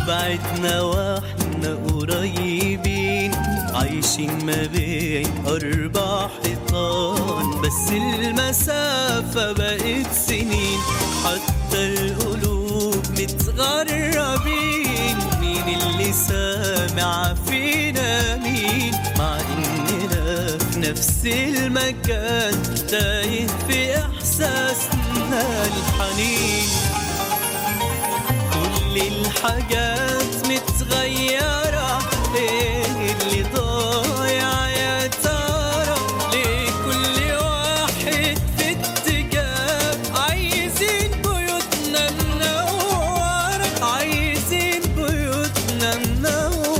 بعدنا واحنا قريبين عايشين ما بين أربع حيطان بس المسافة بقت سنين حتى القلوب متغربين مين اللي سامع فينا مين مع إننا في نفس المكان تايه في إحساسنا الحنين كل الحاجات متغيرة ايه اللي ضايع يا ترى ليه كل واحد في اتجاه عايزين بيوتنا منورة عايزين بيوتنا منورة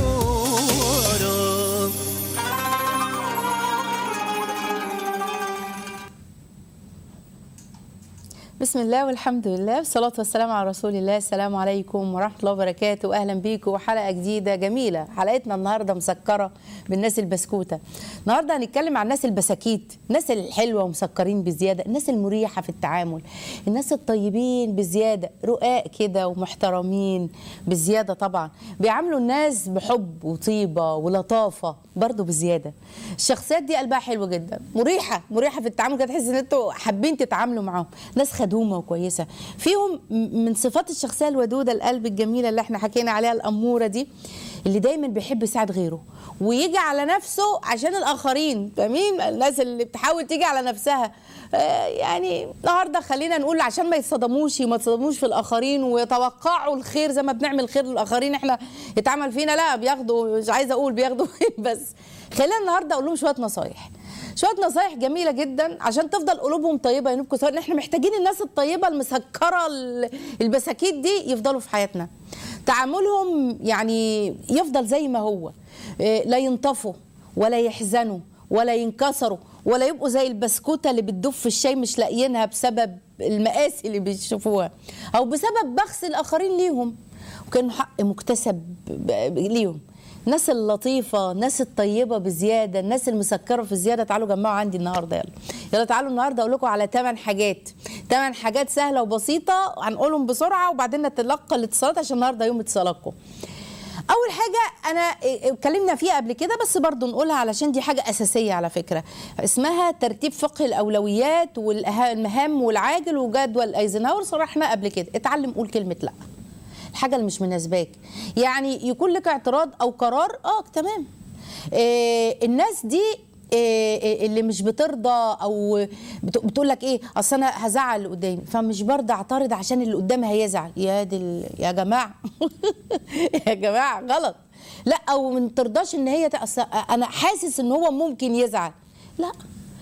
بسم الله والحمد لله والصلاة والسلام على رسول الله السلام عليكم ورحمة الله وبركاته أهلا بيكم وحلقة جديدة جميلة حلقتنا النهاردة مسكرة بالناس البسكوتة النهاردة هنتكلم عن الناس البساكيت الناس الحلوة ومسكرين بزيادة الناس المريحة في التعامل الناس الطيبين بزيادة رقاق كده ومحترمين بزيادة طبعا بيعاملوا الناس بحب وطيبة ولطافة برضه بزيادة الشخصيات دي قلبها حلو جدا مريحة مريحة في التعامل كده تحس ان انتوا حابين تتعاملوا معاهم ناس خدومة وكويسة فيهم م- من صفات الشخصية الودودة القلب الجميلة اللي احنا حكينا عليها الأمورة دي اللي دايما بيحب يساعد غيره ويجي على نفسه عشان الآخرين فاهمين الناس اللي بتحاول تيجي على نفسها آه، يعني النهارده خلينا نقول عشان ما يتصدموش ما يتصدموش في الآخرين ويتوقعوا الخير زي ما بنعمل خير للآخرين احنا يتعمل فينا لا بياخدوا مش عايزة أقول بياخدوا بس خلينا النهارده أقول لهم شوية نصايح شويه نصايح جميله جدا عشان تفضل قلوبهم طيبه ينوبكم سواء احنا محتاجين الناس الطيبه المسكره ال- البساكيت دي يفضلوا في حياتنا تعاملهم يعني يفضل زي ما هو إيه، لا ينطفوا ولا يحزنوا ولا ينكسروا ولا يبقوا زي البسكوته اللي بتدوب في الشاي مش لاقيينها بسبب المقاسي اللي بيشوفوها او بسبب بخس الاخرين ليهم وكانوا حق مكتسب ب- ليهم الناس اللطيفة الناس الطيبة بزيادة الناس المسكرة في زيادة تعالوا جمعوا عندي النهاردة يلا يلا تعالوا النهاردة أقول لكم على 8 حاجات 8 حاجات سهلة وبسيطة هنقولهم بسرعة وبعدين نتلقى الاتصالات عشان النهاردة يوم اتصالاتكم اول حاجه انا اتكلمنا فيها قبل كده بس برضو نقولها علشان دي حاجه اساسيه على فكره اسمها ترتيب فقه الاولويات والمهام والعاجل وجدول ايزنهاور صرحنا قبل كده اتعلم قول كلمه لا الحاجه اللي مش مناسباك يعني يكون لك اعتراض او قرار اه تمام إيه الناس دي إيه اللي مش بترضى او بت- بتقول لك ايه اصل انا هزعل اللي قدامي فمش برضى اعترض عشان اللي قدامي هيزعل يا دي ال- يا جماعه يا جماعه غلط لا او ما ترضاش ان هي ت- أصل انا حاسس ان هو ممكن يزعل لا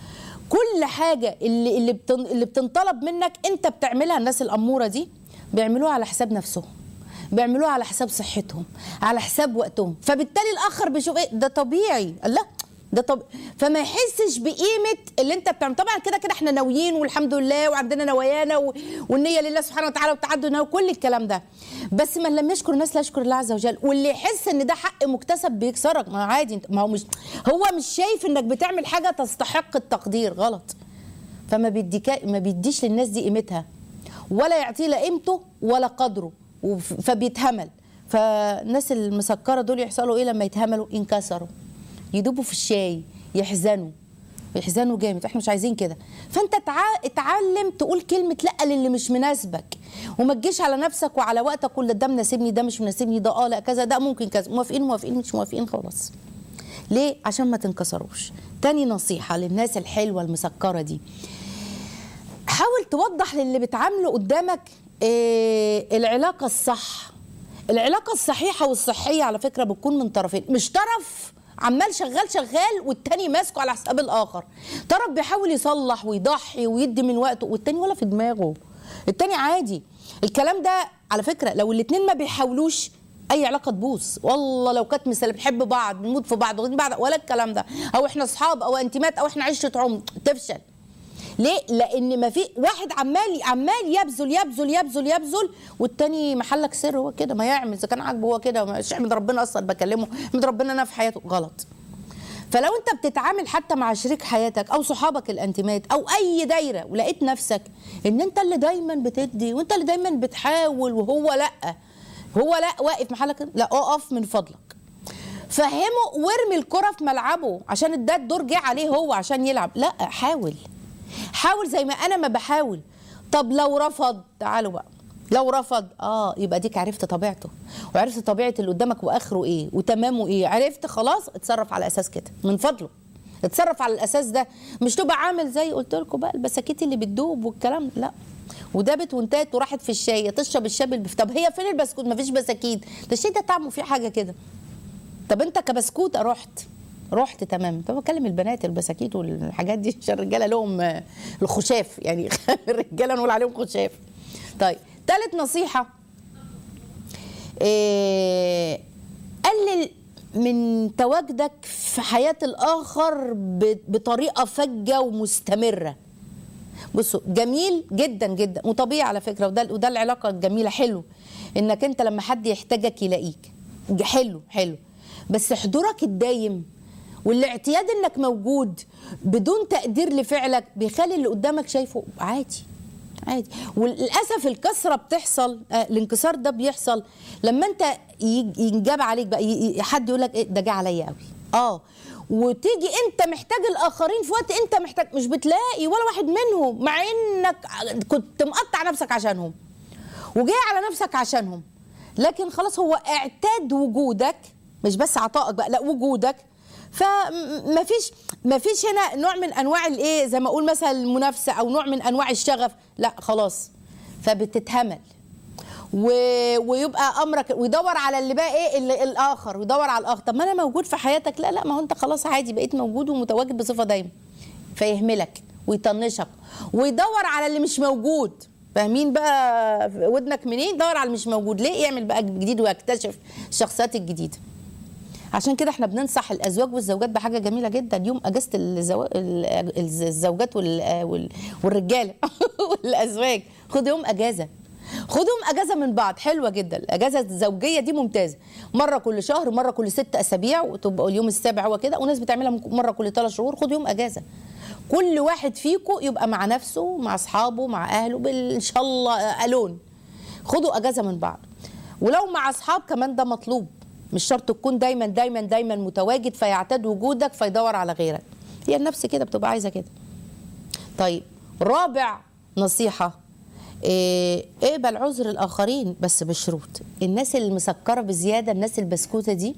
كل حاجه اللي اللي بتن اللي بتنطلب منك انت بتعملها الناس الاموره دي بيعملوها على حساب نفسهم بيعملوها على حساب صحتهم على حساب وقتهم فبالتالي الاخر بيشوف ايه ده طبيعي لا ده طب فما يحسش بقيمه اللي انت بتعمل طبعا كده كده احنا ناويين والحمد لله وعندنا نوايانا و... والنيه لله سبحانه وتعالى والتعدد وكل الكلام ده بس من لم يشكر الناس لا يشكر الله عز وجل واللي يحس ان ده حق مكتسب بيكسرك ما عادي انت- ما هو مش هو مش شايف انك بتعمل حاجه تستحق التقدير غلط فما بيديك ما بيديش للناس دي قيمتها ولا يعطيه لا قيمته ولا قدره وف- فبيتهمل فالناس المسكره دول يحصلوا ايه لما يتهملوا ينكسروا يدوبوا في الشاي يحزنوا يحزنوا جامد احنا مش عايزين كده فانت تع- اتعلم تقول كلمه لا للي مش مناسبك وما تجيش على نفسك وعلى وقتك كل ده مناسبني ده مش مناسبني ده اه لا كذا ده ممكن كذا موافقين موافقين مش موافقين خلاص ليه عشان ما تنكسروش تاني نصيحه للناس الحلوه المسكره دي حاول توضح للي بتعامله قدامك إيه العلاقة الصح العلاقة الصحيحة والصحية على فكرة بتكون من طرفين مش طرف عمال شغال شغال والتاني ماسكه على حساب الآخر طرف بيحاول يصلح ويضحي ويدي من وقته والتاني ولا في دماغه التاني عادي الكلام ده على فكرة لو الاتنين ما بيحاولوش اي علاقه تبوظ والله لو كانت مثال بنحب بعض بنموت في بعض واخدين بعض ولا الكلام ده او احنا اصحاب او انتمات او احنا عشره عمر تفشل ليه؟ لأن ما في واحد عمال عمال يبذل يبذل يبذل يبذل والتاني محلك سر هو كده ما يعمل إذا كان عاجبه هو كده مش احمد ربنا أصلا بكلمه احمد ربنا أنا في حياته غلط. فلو أنت بتتعامل حتى مع شريك حياتك أو صحابك الأنتمات أو أي دايرة ولقيت نفسك إن أنت اللي دايما بتدي وأنت اللي دايما بتحاول وهو لأ هو لا واقف محلك لا اقف من فضلك فهمه وارمي الكره في ملعبه عشان ده الدور جه عليه هو عشان يلعب لا حاول حاول زي ما انا ما بحاول طب لو رفض تعالوا بقى لو رفض اه يبقى ديك عرفت طبيعته وعرفت طبيعه اللي قدامك واخره ايه وتمامه ايه عرفت خلاص اتصرف على اساس كده من فضله اتصرف على الاساس ده مش تبقى عامل زي قلت لكم بقى البساكيت اللي بتدوب والكلام لا ودابت وانتهت وراحت في الشاي تشرب الشاي بالبف طب هي فين البسكوت مفيش بساكيت ده الشاي ده طعمه فيه حاجه كده طب انت كبسكوته رحت رحت تمام طب بكلم البنات البساكيت والحاجات دي عشان الرجاله لهم آه، الخشاف يعني الرجاله نقول عليهم خشاف طيب ثالث نصيحه إيه قلل من تواجدك في حياه الاخر ب- بطريقه فجه ومستمره بصوا جميل جدا جدا وطبيعي على فكره وده وده العلاقه الجميله حلو انك انت لما حد يحتاجك يلاقيك ج- حلو حلو بس حضورك الدايم والاعتياد انك موجود بدون تقدير لفعلك بيخلي اللي قدامك شايفه عادي عادي وللاسف الكسره بتحصل آه الانكسار ده بيحصل لما انت يج- ينجاب عليك بقى ي- ي- حد يقول لك ايه ده جه عليا قوي اه وتيجي انت محتاج الاخرين في وقت انت محتاج مش بتلاقي ولا واحد منهم مع انك كنت مقطع نفسك عشانهم وجاي على نفسك عشانهم لكن خلاص هو اعتاد وجودك مش بس عطائك بقى لا وجودك فمفيش مفيش هنا نوع من انواع الايه زي ما اقول مثلا المنافسه او نوع من انواع الشغف لا خلاص فبتتهمل و... ويبقى امرك ويدور على اللي بقى ايه اللي الاخر ويدور على الاخر طب ما انا موجود في حياتك لا لا ما هو انت خلاص عادي بقيت موجود ومتواجد بصفه دايمه فيهملك ويطنشك ويدور على اللي مش موجود فاهمين بقى ودنك منين دور على اللي مش موجود ليه يعمل بقى جديد ويكتشف الشخصيات الجديده عشان كده احنا بننصح الازواج والزوجات بحاجه جميله جدا يوم اجازه الزو... ال- الزوجات وال... وال... والرجاله والازواج خد يوم اجازه خدهم اجازه من بعض حلوه جدا الاجازه الزوجيه دي ممتازه مره كل شهر مره كل ست اسابيع وتبقى اليوم السابع هو كده وناس بتعملها مره كل ثلاث شهور خد يوم اجازه كل واحد فيكم يبقى مع نفسه مع اصحابه مع اهله بال- ان شاء الله الون خدوا اجازه من بعض ولو مع اصحاب كمان ده مطلوب مش شرط تكون دايما دايما دايما متواجد فيعتاد وجودك فيدور على غيرك هي النفس كده بتبقى عايزه كده طيب رابع نصيحه إيه، اقبل عذر الاخرين بس بشروط الناس اللي مسكره بزياده الناس البسكوته دي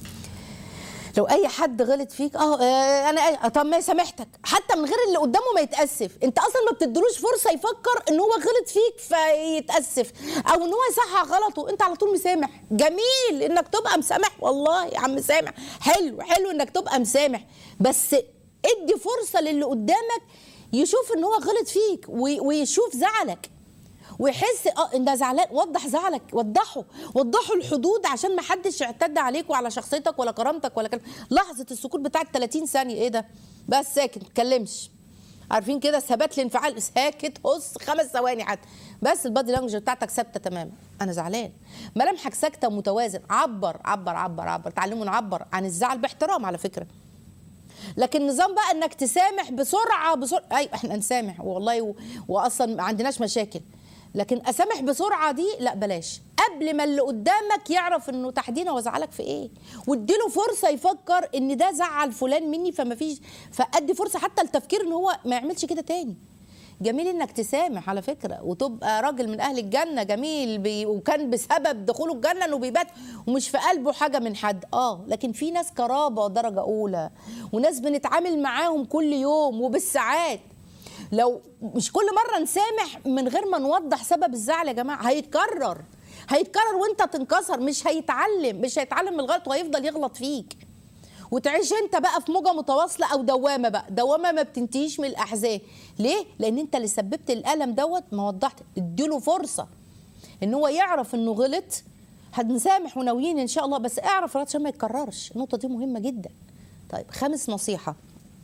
لو اي حد غلط فيك اه آه، انا آه، طب ما سامحتك حتى من غير اللي قدامه ما يتاسف انت اصلا ما بتدلوش فرصه يفكر ان هو غلط فيك فيتاسف او ان هو يصحح غلطه انت على طول مسامح جميل انك تبقى مسامح والله يا عم سامح حلو حلو انك تبقى مسامح بس ادي فرصه للي قدامك يشوف ان هو غلط فيك وي- ويشوف زعلك ويحس اه انت زعلان وضح زعلك وضحه وضحوا الحدود عشان ما حدش يعتدى عليك وعلى شخصيتك ولا كرامتك ولا كلام لحظه السكوت بتاعت 30 ثانيه ايه ده بس ساكت ما تتكلمش عارفين كده ثبات الانفعال ساكت هص خمس ثواني حتى بس البادي لانجوج بتاعتك ثابته تماما انا زعلان ملامحك ساكته ومتوازن عبر عبر عبر عبر تعلموا نعبر عن الزعل باحترام على فكره لكن نظام بقى انك تسامح بسرعه بسرعه ايوه احنا نسامح والله و... واصلا ما عندناش مشاكل لكن اسامح بسرعه دي لا بلاش قبل ما اللي قدامك يعرف انه تحديدا هو زعلك في ايه واديله فرصه يفكر ان ده زعل فلان مني فما فيش فادي فرصه حتى التفكير ان هو ما يعملش كده تاني جميل انك تسامح على فكره وتبقى راجل من اهل الجنه جميل بي وكان بسبب دخوله الجنه انه بيبات ومش في قلبه حاجه من حد اه لكن في ناس قرابه درجه اولى وناس بنتعامل معاهم كل يوم وبالساعات لو مش كل مره نسامح من غير ما نوضح سبب الزعل يا جماعه هيتكرر هيتكرر وانت تنكسر مش هيتعلم مش هيتعلم من الغلط وهيفضل يغلط فيك وتعيش انت بقى في موجه متواصله او دوامه بقى دوامه ما بتنتهيش من الاحزان ليه لان انت اللي سببت الالم دوت ما وضحت اديله فرصه ان هو يعرف انه غلط هنسامح وناويين ان شاء الله بس اعرف عشان ما يتكررش النقطه دي مهمه جدا طيب خامس نصيحه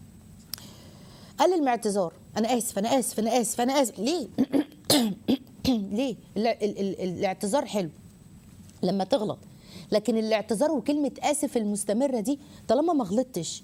قلل من اعتذار انا اسف انا اسف انا اسف انا اسف ليه ليه ال- ال- ال- الاعتذار حلو لما تغلط لكن الاعتذار وكلمة آسف المستمرة دي طالما ما غلطتش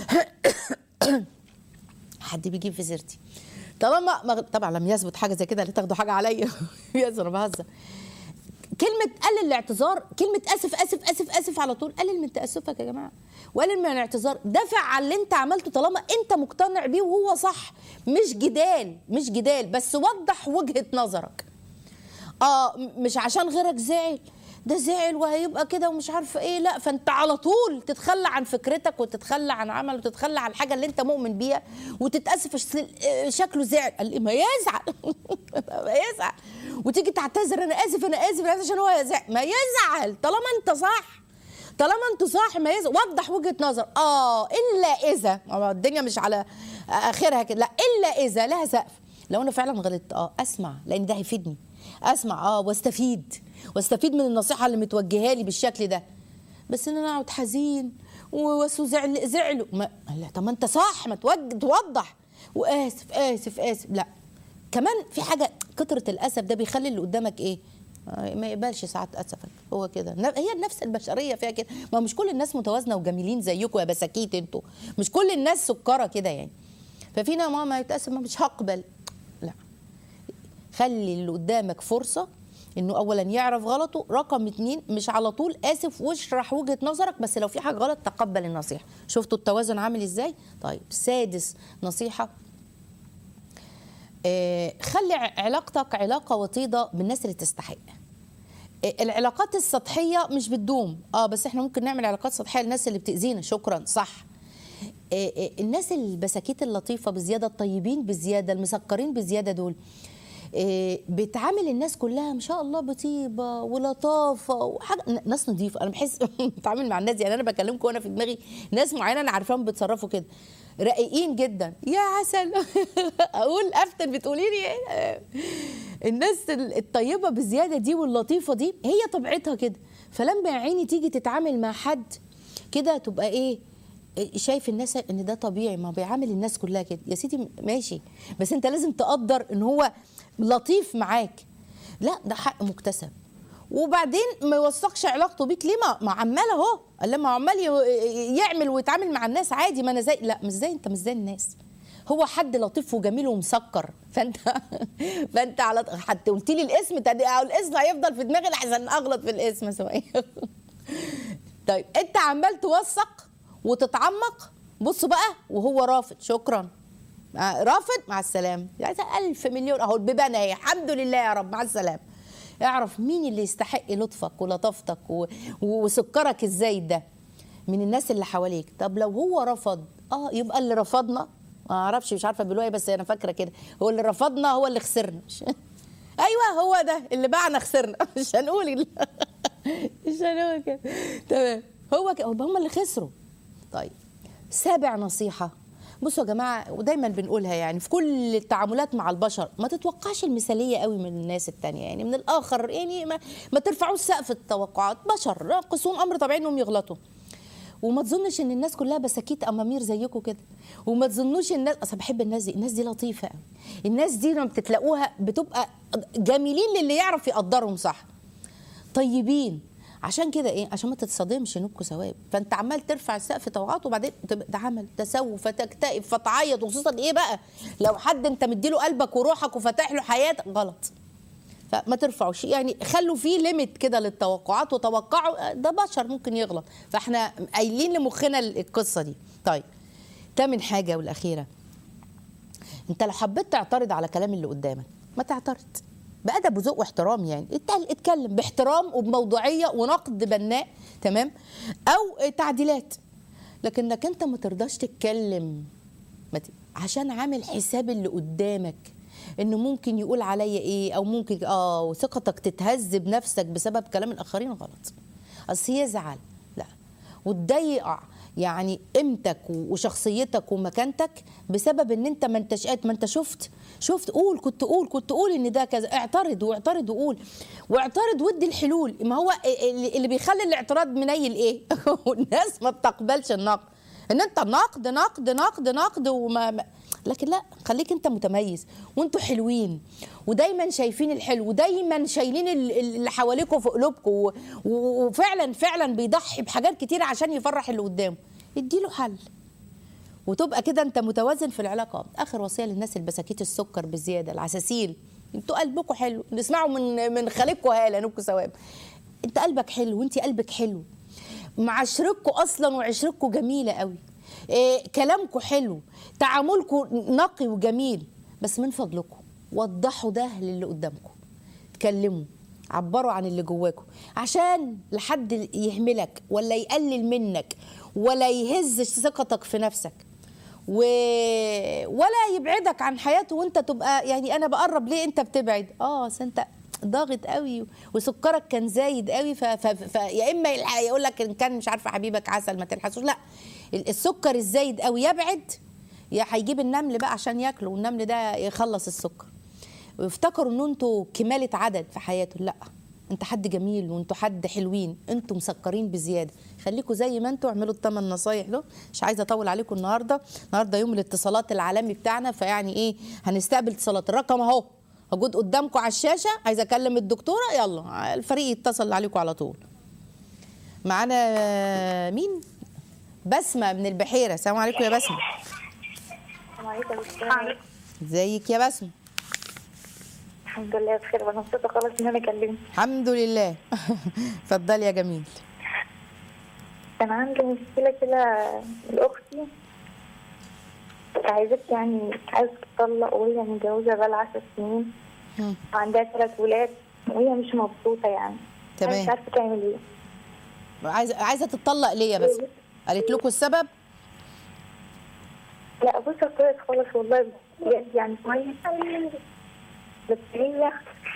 حد بيجيب في سيرتي طالما ما غ- طبعا لم يثبت حاجة زي كده لا تاخدوا حاجة عليا يا أنا بهزر كلمه قلل الاعتذار كلمه اسف اسف اسف اسف على طول قلل من تاسفك يا جماعه وقلل من الاعتذار دافع على اللي انت عملته طالما انت مقتنع بيه وهو صح مش جدال مش جدال بس وضح وجهه نظرك اه م- مش عشان غيرك زعل ده زعل وهيبقى كده ومش عارفه ايه لا فانت على طول تتخلى عن فكرتك وتتخلى عن عمل وتتخلى عن الحاجه اللي انت مؤمن بيها وتتاسف أصل- آه، شكله زعل قال لي ما يزعل ما يزعل وتيجي تعتذر انا اسف انا اسف انا اسف عشان هو يزعل ما يزعل طالما انت صح طالما انت صح ما يزعل وضح وجهه نظر اه الا اذا ما الدنيا مش على اخرها كده لا الا اذا لها سقف لو انا فعلا غلطت اه اسمع لان ده هيفيدني اسمع اه واستفيد واستفيد من النصيحه اللي متوجهه لي بالشكل ده بس ان انا اقعد حزين ووسو زعل زعلوا ما لا طب ما انت صح ما توج- توضح واسف اسف اسف لا كمان في حاجه كتره الاسف ده بيخلي اللي قدامك ايه آه، ما يقبلش ساعات اسفك هو كده ن- هي النفس البشريه فيها كده ما مش كل الناس متوازنه وجميلين زيكم يا بساكيت انتوا مش كل الناس سكره كده يعني ففينا ماما يتاسف ما مش هقبل لا خلي اللي قدامك فرصه انه اولا يعرف غلطه رقم اتنين مش على طول اسف واشرح وجهه نظرك بس لو في حاجه غلط تقبل النصيحه شفتوا التوازن عامل ازاي طيب سادس نصيحه آه، خلي ع- علاقتك علاقه وطيده بالناس اللي تستحق آه، العلاقات السطحيه مش بتدوم اه بس احنا ممكن نعمل علاقات سطحيه للناس اللي بتاذينا شكرا صح آه، آه، الناس البساكيت اللطيفه بزياده الطيبين بزياده المسكرين بزياده دول آه، بتعامل الناس كلها ما شاء الله بطيبه ولطافه وحاجه ن- ناس نظيفه انا بحس بتعامل مع الناس يعني انا بكلمكم وانا في دماغي ناس معينه انا عارفاهم بيتصرفوا كده رقيقين جدا يا عسل اقول افتن بتقولي لي ايه الناس الطيبه بزياده دي واللطيفه دي هي طبيعتها كده فلما يا عيني تيجي تتعامل مع حد كده تبقى ايه شايف الناس ان ده طبيعي ما بيعامل الناس كلها كده يا سيدي ماشي بس انت لازم تقدر ان هو لطيف معاك لا ده حق مكتسب وبعدين ما يوثقش علاقته بيك ليه ما, ما عمال اهو قال لما عمال ي- يعمل ويتعامل مع الناس عادي ما انا زي لا مش زي انت مش زي الناس هو حد لطيف وجميل ومسكر فانت فانت على حتى قلت لي الاسم تد- أو الاسم هيفضل في دماغي لحسن اغلط في الاسم سواء طيب انت عمال توثق وتتعمق بص بقى وهو رافض شكرا آه، رافض مع السلامه يعني ألف مليون اهو البيبان اهي الحمد لله يا رب مع السلامه اعرف مين اللي يستحق لطفك ولطافتك و- وسكرك الزايد ده من الناس اللي حواليك طب لو هو رفض اه يبقى اللي رفضنا ما اعرفش مش عارفه بيقولوا ايه بس انا فاكره كده هو اللي رفضنا هو اللي خسرنا مش- ايوه هو ده اللي باعنا خسرنا مش هنقول ال- مش هنقول كده تمام هو ك... هم اللي خسروا طيب سابع نصيحه بصوا يا جماعه ودايما بنقولها يعني في كل التعاملات مع البشر ما تتوقعش المثاليه قوي من الناس التانية يعني من الاخر يعني ما, ما ترفعوش سقف التوقعات بشر راقصون امر طبيعي انهم يغلطوا وما تظنش ان الناس كلها بساكيت امامير زيكم كده وما تظنوش الناس اصل بحب الناس دي الناس دي لطيفه قوي الناس دي لما بتتلاقوها بتبقى جميلين للي يعرف يقدرهم صح طيبين عشان كده ايه عشان ما تتصادمش نبكوا ثواب فانت عمال ترفع السقف توقعات وبعدين تبقى ده عمل تسوف فتكتئب فتعيط وخصوصا ايه بقى لو حد انت مديله قلبك وروحك وفاتح له حياتك غلط فما ترفعوش يعني خلوا فيه ليميت كده للتوقعات وتوقعوا ده بشر ممكن يغلط فاحنا قايلين لمخنا القصه دي طيب تامن حاجه والاخيره انت لو حبيت تعترض على كلام اللي قدامك ما تعترض بأدب وذوق واحترام يعني اتقل- اتكلم باحترام وبموضوعيه ونقد بناء تمام او تعديلات لكنك انت ما ترضاش تتكلم ما ت- عشان عامل حساب اللي قدامك انه ممكن يقول عليا ايه او ممكن اه وثقتك تتهز بنفسك بسبب كلام الاخرين غلط اصل يزعل لا وتضيع يعني قيمتك وشخصيتك ومكانتك بسبب ان انت ما انتش قاد- ما انت شفت شفت قول كنت قول كنت قول ان ده كذا اعترض واعترض وقول واعترض ودي الحلول ما هو اللي اللي بيخلي الاعتراض منيل ايه والناس ما بتقبلش النقد ان انت نقد نقد نقد نقد وما ما- لكن لا خليك انت متميز وانتوا حلوين ودايما شايفين الحلو ودايما شايلين ال- ال- اللي حواليكوا في قلوبكم و- و- وفعلا فعلا بيضحي بحاجات كتير عشان يفرح اللي قدامه اديله حل وتبقى كده انت متوازن في العلاقه اخر وصيه للناس البساكيت السكر بزياده العساسيل انتوا قلبكم حلو نسمعوا من من خالقكم هاله نبكوا ثواب انت قلبك حلو وانت قلبك حلو معاشرتكم اصلا وعشرتكم جميله قوي إيه كلامكم حلو تعاملكم نقي وجميل بس من فضلكم وضحوا ده للي قدامكم اتكلموا عبروا عن اللي جواكم عشان لحد يهملك ولا يقلل منك ولا يهز ثقتك في نفسك و... ولا يبعدك عن حياته وانت تبقى يعني انا بقرب ليه انت بتبعد اه أصل انت ضاغط قوي وسكرك كان زايد قوي ف... ف... ف... يا اما يلحق يقول لك ان كان مش عارفه حبيبك عسل ما تلحسوش لا ال- السكر الزايد قوي يبعد يا هيجيب النمل بقى عشان ياكله والنمل ده يخلص السكر ويفتكروا ان انتوا كمالة عدد في حياته لا انت حد جميل وانتوا حد حلوين انتوا مسكرين بزياده خليكوا زي ما انتوا اعملوا الثمان نصايح دول مش عايزه اطول عليكم النهارده النهارده يوم الاتصالات العالمي بتاعنا فيعني ايه هنستقبل اتصالات الرقم اهو موجود قدامكم على الشاشه عايزه اكلم الدكتوره يلا الفريق يتصل عليكم على طول معانا مين بسمه من البحيره السلام عليكم يا بسمه ازيك يا بسمه الحمد لله بخير وانا مبسوطه خالص ان انا كلمت الحمد لله اتفضلي يا جميل كان عندي مشكله كده لاختي عايزة يعني عايزة تطلق وهي متجوزة بقالها عشر سنين مم. وعندها ثلاث ولاد وهي مش مبسوطة يعني تمام. أنا مش عارفة تعمل ايه عايزه عايزه تتطلق ليه يا بس قالت لكم السبب لا بص كويس خالص والله بجد يعني كويس بس هي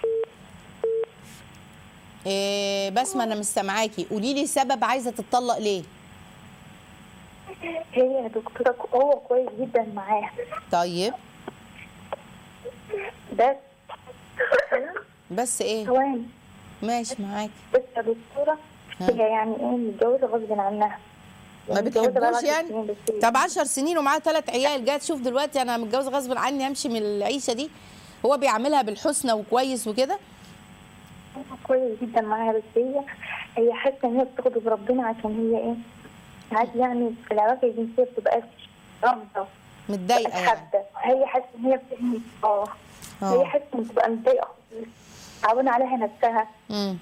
إيه بسمه انا مش سامعاكي قولي لي سبب عايزه تتطلق ليه هي دكتورة هو كويس جدا معاها طيب بس بس ايه ثواني ماشي معاكي بس يا دكتورة ها. هي يعني ايه متجوزة غصب عنها ما متجوزة بقالها بتحبوش عشر يعني سنين بس هي- طب 10 سنين ومعاه ثلاث عيال جايه تشوف دلوقتي انا متجوزه غصب عني امشي من العيشه دي هو بيعملها بالحسنى وكويس وكده كويس جدا معاها بس هي هي حاسه ان هي بتغضب ربنا عشان هي ايه ساعات يعني في العلاقه الجنسيه بتبقى رافضه متضايقه يعني حابه هي حاسه ان هي بتهمل اه آه. هي حاسه ان بتبقى متضايقه خالص تعبانه عليها نفسها امم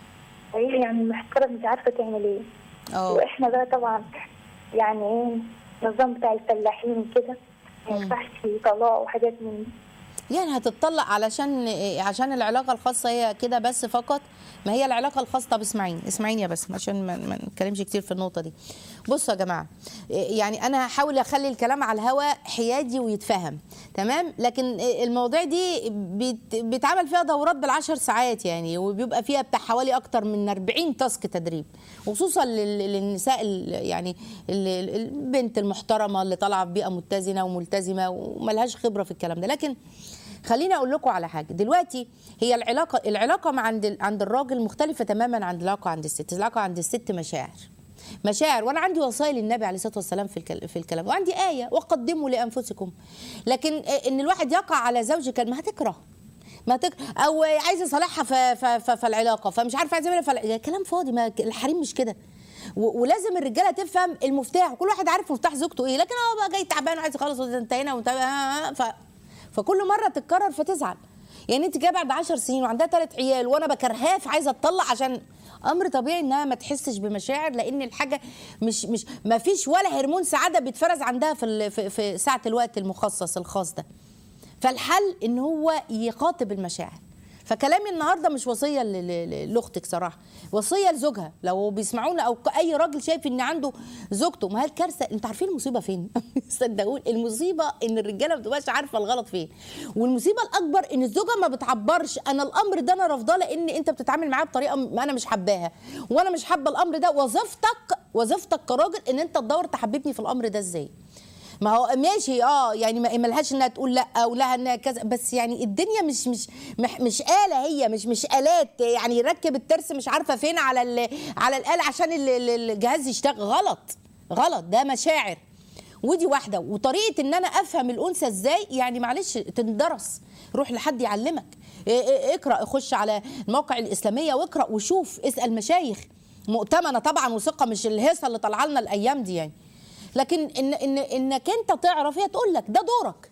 هي يعني محتاره مش عارفه تعمل ايه اه واحنا بقى طبعا يعني ايه النظام بتاع الفلاحين وكده ما ينفعش طلاق وحاجات من دي يعني هتتطلق علشان إيه؟ عشان العلاقه الخاصه هي كده بس فقط ما هي العلاقه الخاصه طب اسمعيني اسمعيني يا بس عشان ما ما نتكلمش كتير في النقطه دي بصوا يا جماعه إيه يعني انا هحاول اخلي الكلام على الهواء حيادي ويتفهم تمام لكن إيه المواضيع دي بيت- بيتعمل فيها دورات بالعشر ساعات يعني وبيبقى فيها بتاع حوالي اكتر من 40 تاسك تدريب وخصوصا لل- للنساء ال- يعني ال- ال- البنت المحترمه اللي طالعه في بيئه متزنه وملتزمه وملهاش خبره في الكلام ده لكن خليني اقول لكم على حاجه دلوقتي هي العلاقه العلاقه مع عند ال- عند الراجل مختلفه تماما عن العلاقه عند الست العلاقه عند الست مشاعر مشاعر وانا عندي وصايا للنبي عليه الصلاه والسلام في الكل- في الكلام وعندي ايه وقدموا لانفسكم لكن ان الواحد يقع على زوجه كان ما هتكره ما تك... او عايز يصالحها ف... ف... ف... في العلاقه فمش عارفه عايز يعملها فال... كلام فاضي ما الحريم مش كده و... ولازم الرجاله تفهم المفتاح وكل واحد عارف مفتاح زوجته ايه لكن هو بقى جاي تعبان وعايز يخلص وانتهينا وانتهينا ف... فكل مره تتكرر فتزعل يعني انت جايه بعد 10 سنين وعندها ثلاث عيال وانا بكرهاه فعايزه تطلق عشان امر طبيعي انها ما تحسش بمشاعر لان الحاجه مش مش ما فيش ولا هرمون سعاده بيتفرز عندها في ال- في, في ساعه الوقت المخصص الخاص ده فالحل ان هو يخاطب المشاعر فكلامي النهارده مش وصيه ل- ل- لاختك صراحه وصيه لزوجها لو بيسمعونا او اي راجل شايف ان عنده زوجته ما هي الكارثه انتوا عارفين المصيبه فين صدقوني المصيبه ان الرجاله ما بتبقاش عارفه الغلط فين والمصيبه الاكبر ان الزوجه ما بتعبرش انا الامر ده انا رافضاه لان انت بتتعامل معاه بطريقه ما انا مش حباها وانا مش حابه الامر ده وظيفتك وظيفتك كراجل ان انت تدور تحببني في الامر ده ازاي ما هو ماشي اه يعني ما ملهاش انها تقول لا او لها انها كذا بس يعني الدنيا مش مش مش, مش آلة هي مش مش آلات يعني يركب الترس مش عارفة فين على ال على الآلة عشان ال- ال- الجهاز يشتغل غلط غلط ده مشاعر ودي واحدة وطريقة ان انا افهم الانثى ازاي يعني معلش تندرس روح لحد يعلمك إيه إيه اقرا خش على المواقع الاسلاميه واقرا وشوف اسال مشايخ مؤتمنه طبعا وثقه مش الهيصه اللي طالعه لنا الايام دي يعني لكن ان ان انك انت تعرف هي تقول لك ده دورك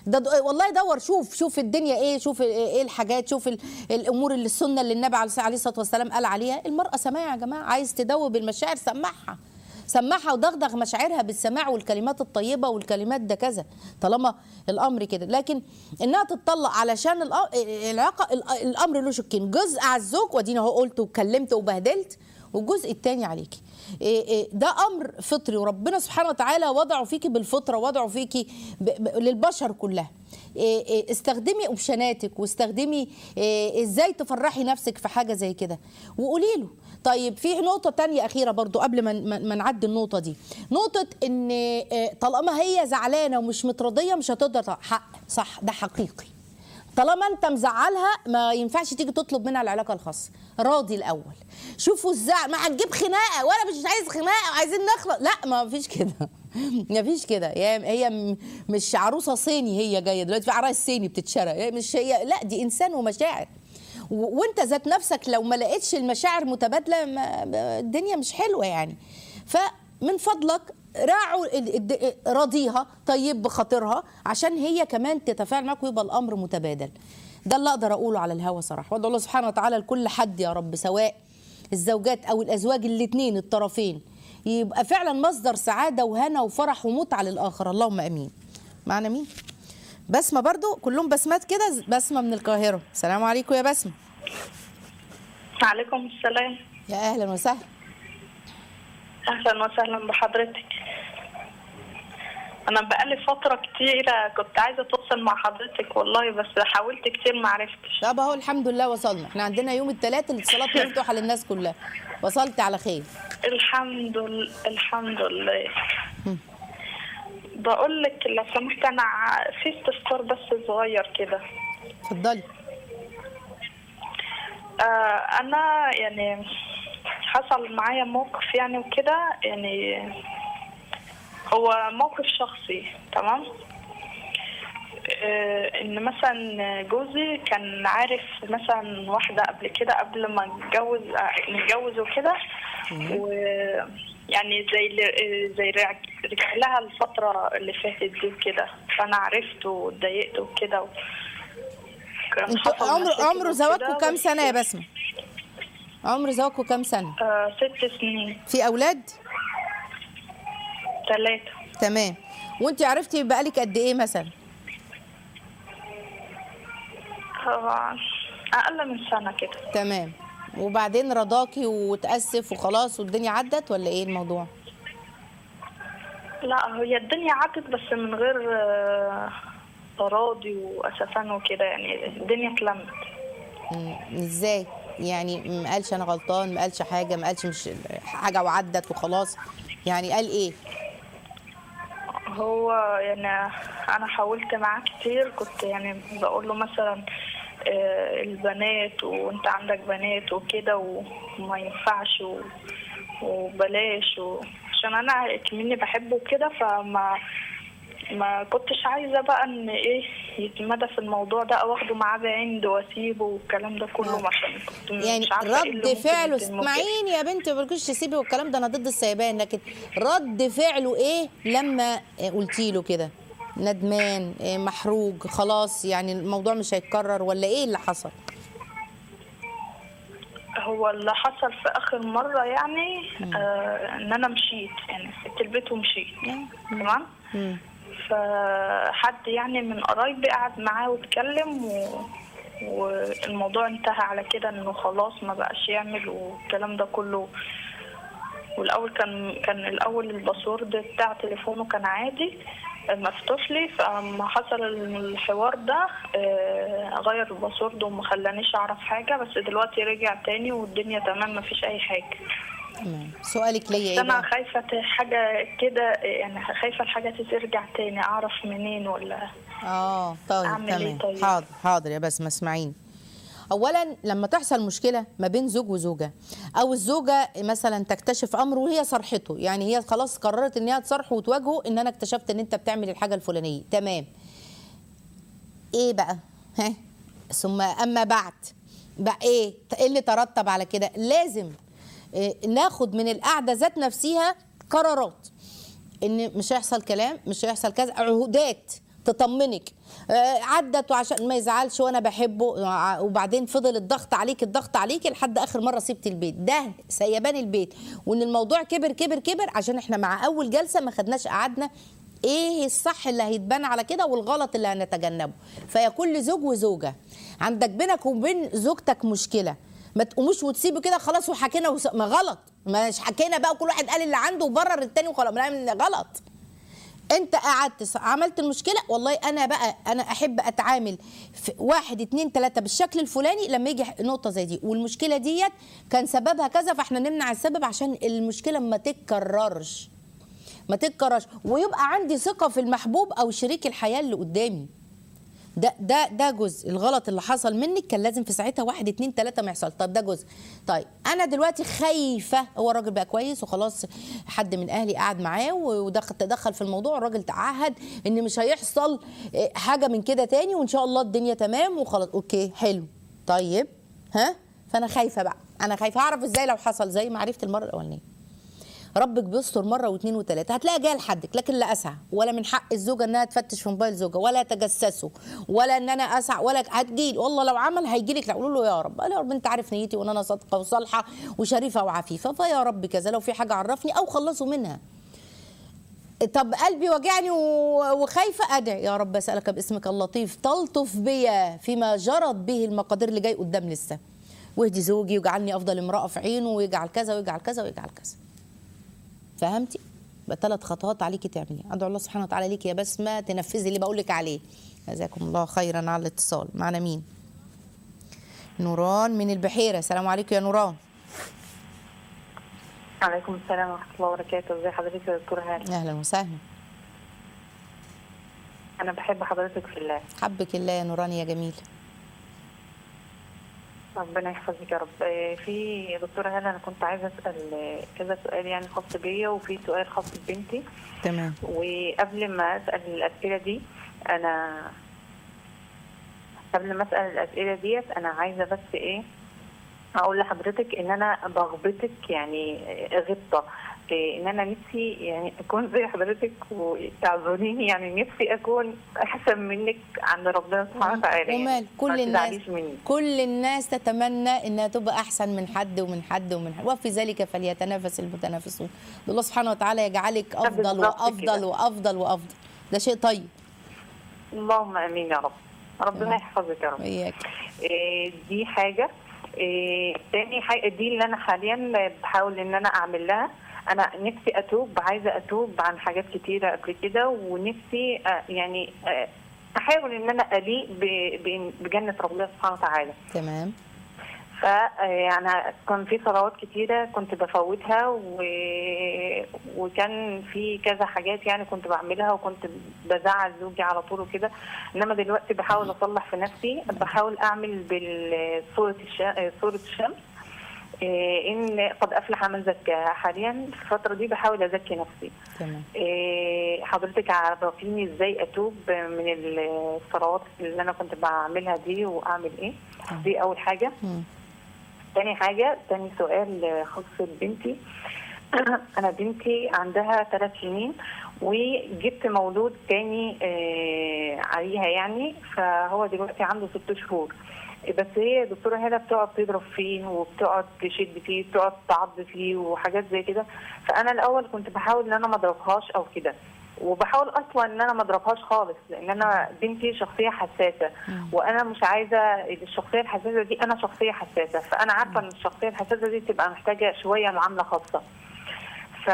ده د- والله دور شوف شوف الدنيا ايه شوف ايه الحاجات شوف ال- الامور اللي السنه اللي النبي عليه عليه الصلاه والسلام قال عليها المراه سماع يا جماعه عايز تدوب المشاعر سمعها سمعها ودغدغ مشاعرها بالسماع والكلمات الطيبه والكلمات ده كذا طالما الامر كده لكن انها تتطلق علشان الأ- العلاقه ال- الامر له شقين جزء على الزوج وادينا اهو قلت واتكلمت وبهدلت والجزء الثاني عليكي إيه إيه ده امر فطري وربنا سبحانه وتعالى وضعه فيكي بالفطره وضعه فيكي ب- ب- للبشر كلها إيه إيه استخدمي اوبشناتك واستخدمي إيه ازاي تفرحي نفسك في حاجه زي كده وقولي له طيب في نقطه تانية اخيره برضو قبل ما ما ما نعدي النقطه دي نقطه ان إيه طالما هي زعلانه ومش مترضيه مش هتقدر حق صح ده حقيقي طالما انت مزعلها ما ينفعش تيجي تطلب منها العلاقه الخاصه راضي الاول شوفوا الزعل ما هتجيب خناقه وانا مش عايز خناقه وعايزين نخلص لا ما فيش كده ما فيش كده هي هي م- مش عروسه صيني هي جايه دلوقتي في عرايس صيني بتتشرى هي مش هي لا دي انسان ومشاعر و- وانت ذات نفسك لو ما لقيتش المشاعر متبادله ما ما- الدنيا مش حلوه يعني فمن فضلك راعوا ال- الد- راضيها طيب بخاطرها عشان هي كمان تتفاعل معاك ويبقى الامر متبادل ده اللي اقدر اقوله على الهوا صراحه وادعو الله سبحانه وتعالى لكل حد يا رب سواء الزوجات او الازواج الاثنين الطرفين يبقى فعلا مصدر سعاده وهنا وفرح ومتعه للاخر اللهم امين معنا مين بسمه برضو كلهم بسمات كده بسمه من القاهره السلام عليكم يا بسمه عليكم السلام يا اهلا وسهلا اهلا وسهلا بحضرتك انا بقالي فتره كتيره كنت عايزه اتواصل مع حضرتك والله بس حاولت كتير ما عرفتش طب اهو الحمد لله وصلنا احنا عندنا يوم الثلاث الاتصالات مفتوحه للناس كلها وصلت على خير الحمد لله الحمد لله بقول لك لو سمحت انا ع- في استفسار بس صغير كده اتفضلي آه انا يعني حصل معايا موقف يعني وكده يعني هو موقف شخصي تمام آه ان مثلا جوزي كان عارف مثلا واحده قبل كده قبل ما نتجوز آه، نتجوز وكده ويعني زي اللي- زي رجع رجع لها الفتره اللي فاتت دي وكده فانا عرفت واتضايقت وكده و... كان انتوا حصل عمر مشاكل عمر وكده، زواجكم كام بس- سنه يا بسمه عمر زواجكم كام سنه آه ست سنين في اولاد ثلاثة تمام وانت عرفتي بقالك قد ايه مثلا آه أقل من سنة كده تمام وبعدين رضاكي وتاسف وخلاص والدنيا عدت ولا ايه الموضوع لا هي الدنيا عدت بس من غير آه، تراضي وأسفان وكده يعني الدنيا اتلمت مم، ازاي يعني ما قالش انا غلطان ما قالش حاجه ما قالش مش حاجه وعدت وخلاص يعني قال ايه هو يعني أنا حاولت معاه كتير كنت يعني بقول له مثلا آه، البنات وانت عندك بنات وكده وما ينفعش و- وبلاش و... عشان انا كمني بحبه كده فما ما كنتش عايزه بقى ان ايه يتمدى في الموضوع ده او اخده معاه بعند واسيبه والكلام ده كله عشان كنت يعني مش عارفه ايه اللي رد ممكن فعله يتم وكده. اسمعيني يا بنتي ما بقولكيش تسيبي والكلام ده انا ضد السيبان لكن رد فعله ايه لما قلتي له كده ندمان إيه، محروق خلاص يعني الموضوع مش هيتكرر ولا ايه اللي حصل هو اللي حصل في اخر مره يعني آه ان انا مشيت يعني سبت البيت ومشيت تمام مم. فحد يعني من قرايبي قعد معاه واتكلم و... والموضوع انتهى على كده انه خلاص ما بقاش يعمل والكلام ده كله والاول كان كان الاول الباسورد بتاع تليفونه كان عادي مفتوح لي فلما حصل الحوار ده آه، غير الباسورد وما خلانيش اعرف حاجه بس دلوقتي رجع تاني والدنيا تمام ما فيش اي حاجه تمام سؤالك ليا بس ايه انا بقى خايفه ت- حاجه كده يعني خايفه الحاجه ترجع تاني اعرف منين ولا اه طيب أعمل إيه تمام طيب؟ حاضر حاضر يا بسمه اسمعيني اولا لما تحصل مشكله ما بين زوج وزوجه او الزوجه مثلا تكتشف امر وهي صرحته يعني هي خلاص قررت ان هي تصرحه وتواجهه ان انا اكتشفت ان انت بتعمل الحاجه الفلانيه تمام ايه بقى ها ثم اما بعد بقى ايه ايه اللي ترتب على كده لازم إيه ناخد من القعده ذات نفسها قرارات ان مش هيحصل كلام مش هيحصل كذا عهودات تطمنك آه، عدت وعشان ما يزعلش وانا بحبه آه، وبعدين فضل الضغط عليك الضغط عليك لحد اخر مره سبت البيت ده سيبان البيت وان الموضوع كبر كبر كبر عشان احنا مع اول جلسه ما خدناش قعدنا ايه الصح اللي هيتبنى على كده والغلط اللي هنتجنبه فيا كل زوج وزوجه عندك بينك وبين زوجتك مشكله ما تقوموش وتسيبوا كده خلاص وحكينا وس... ما غلط مش حكينا بقى وكل واحد قال اللي عنده وبرر التاني وخلاص لا، غلط انت قعدت ص- عملت المشكله والله انا بقى انا احب اتعامل في واحد اتنين تلاته بالشكل الفلاني لما يجي نقطه زي دي والمشكله ديت كان سببها كذا فاحنا نمنع السبب عشان المشكله ما تتكررش ما تتكررش ويبقى عندي ثقه في المحبوب او شريك الحياه اللي قدامي ده ده ده جزء الغلط اللي حصل منك كان لازم في ساعتها واحد اتنين تلاته ما يحصل طب ده جزء طيب انا دلوقتي خايفه هو الراجل بقى كويس وخلاص حد من اهلي قعد معاه ودخل تدخل في الموضوع الراجل تعهد ان مش هيحصل إيه، حاجه من كده تاني وان شاء الله الدنيا تمام وخلاص اوكي حلو طيب ها فانا خايفه بقى انا خايفه اعرف ازاي لو حصل زي ما عرفت المره الاولانيه ربك بيستر مره واثنين وثلاثه هتلاقي جايه لحدك لكن لا اسعى ولا من حق الزوجه انها تفتش في موبايل زوجها ولا تجسسه ولا ان انا اسعى ولا هتجيلي والله لو عمل هيجي لك قولوا له يا رب قال يا رب انت عارف نيتي وان انا صادقه وصالحه وشريفه وعفيفه فيا رب كذا لو في حاجه عرفني او خلصوا منها طب قلبي وجعني و- وخايفه ادعي يا رب اسالك باسمك اللطيف تلطف بيا فيما جرت به المقادير اللي جاي قدام لسه واهدي زوجي واجعلني افضل امراه في عينه ويجعل كذا ويجعل كذا ويجعل كذا فهمتي يبقى ثلاث خطوات عليكي تعملي ادعو الله سبحانه وتعالى ليكي يا بسمه تنفذي اللي بقول لك عليه جزاكم الله خيرا على الاتصال معنا مين نوران من البحيره السلام عليكم يا نوران عليكم السلام ورحمة الله وبركاته ازي حضرتك يا دكتورة هاني اهلا وسهلا أنا بحب حضرتك في الله حبك الله يا نوران يا جميل ربنا يحفظك يا رب آه، في دكتورة هاني أنا كنت عايزة أسأل آه، كذا سؤال يعني خاص بيا وفي سؤال خاص ببنتي تمام وقبل ما أسأل الأسئلة دي أنا قبل ما أسأل الأسئلة ديت أنا عايزة بس إيه أقول لحضرتك إن أنا بغبطك يعني آه، غبطة آه، إن أنا نفسي يعني أكون زي حضرتك وتعذريني يعني نفسي أكون أحسن منك عند ربنا سبحانه وتعالى يعني. ومال كل ما الناس تزعليش مني كل الناس تتمنى انها تبقى احسن من حد ومن حد ومن حد وفي ذلك فليتنافس المتنافسون الله سبحانه وتعالى يجعلك افضل بالظبط وافضل كده. وافضل وافضل ده شيء طيب اللهم امين يا رب ربنا تمام. يحفظك يا رب وياك إيه، دي حاجه إيه، تاني حاجه دي اللي انا حاليا بحاول ان انا اعمل لها انا نفسي اتوب عايزه اتوب عن حاجات كتيره قبل كده ونفسي آه، يعني آه، احاول ان انا اليق ب- ب- بجنه ربنا سبحانه وتعالى تمام ف يعني كان في صلوات كتيرة كنت بفوتها و... وكان في كذا حاجات يعني كنت بعملها وكنت بزعل زوجي على طول وكده انما دلوقتي بحاول اصلح في نفسي بحاول اعمل بالصورة الش... صورة الشمس إيه، ان قد افلح من زكاها حاليا في الفترة دي بحاول ازكي نفسي تمام إيه، حضرتك عرفيني ازاي اتوب من الصلوات اللي انا كنت بعملها دي واعمل ايه دي اول حاجه مم. تاني حاجة تاني سؤال خاص ببنتي أنا بنتي عندها ثلاث سنين وجبت مولود تاني آه، عليها يعني فهو دلوقتي عنده ست شهور بس هي دكتورة هنا بتقعد تضرب فيه وبتقعد تشد فيه بتقعد تعض فيه وحاجات زي كده فأنا الأول كنت بحاول إن أنا ما أضربهاش أو كده وبحاول اصلا ان انا ما اضربهاش خالص لان انا بنتي شخصيه حساسه وانا مش عايزه الشخصيه الحساسه دي انا شخصيه حساسه فانا عارفه ان الشخصيه الحساسه دي تبقى محتاجه شويه معامله خاصه ف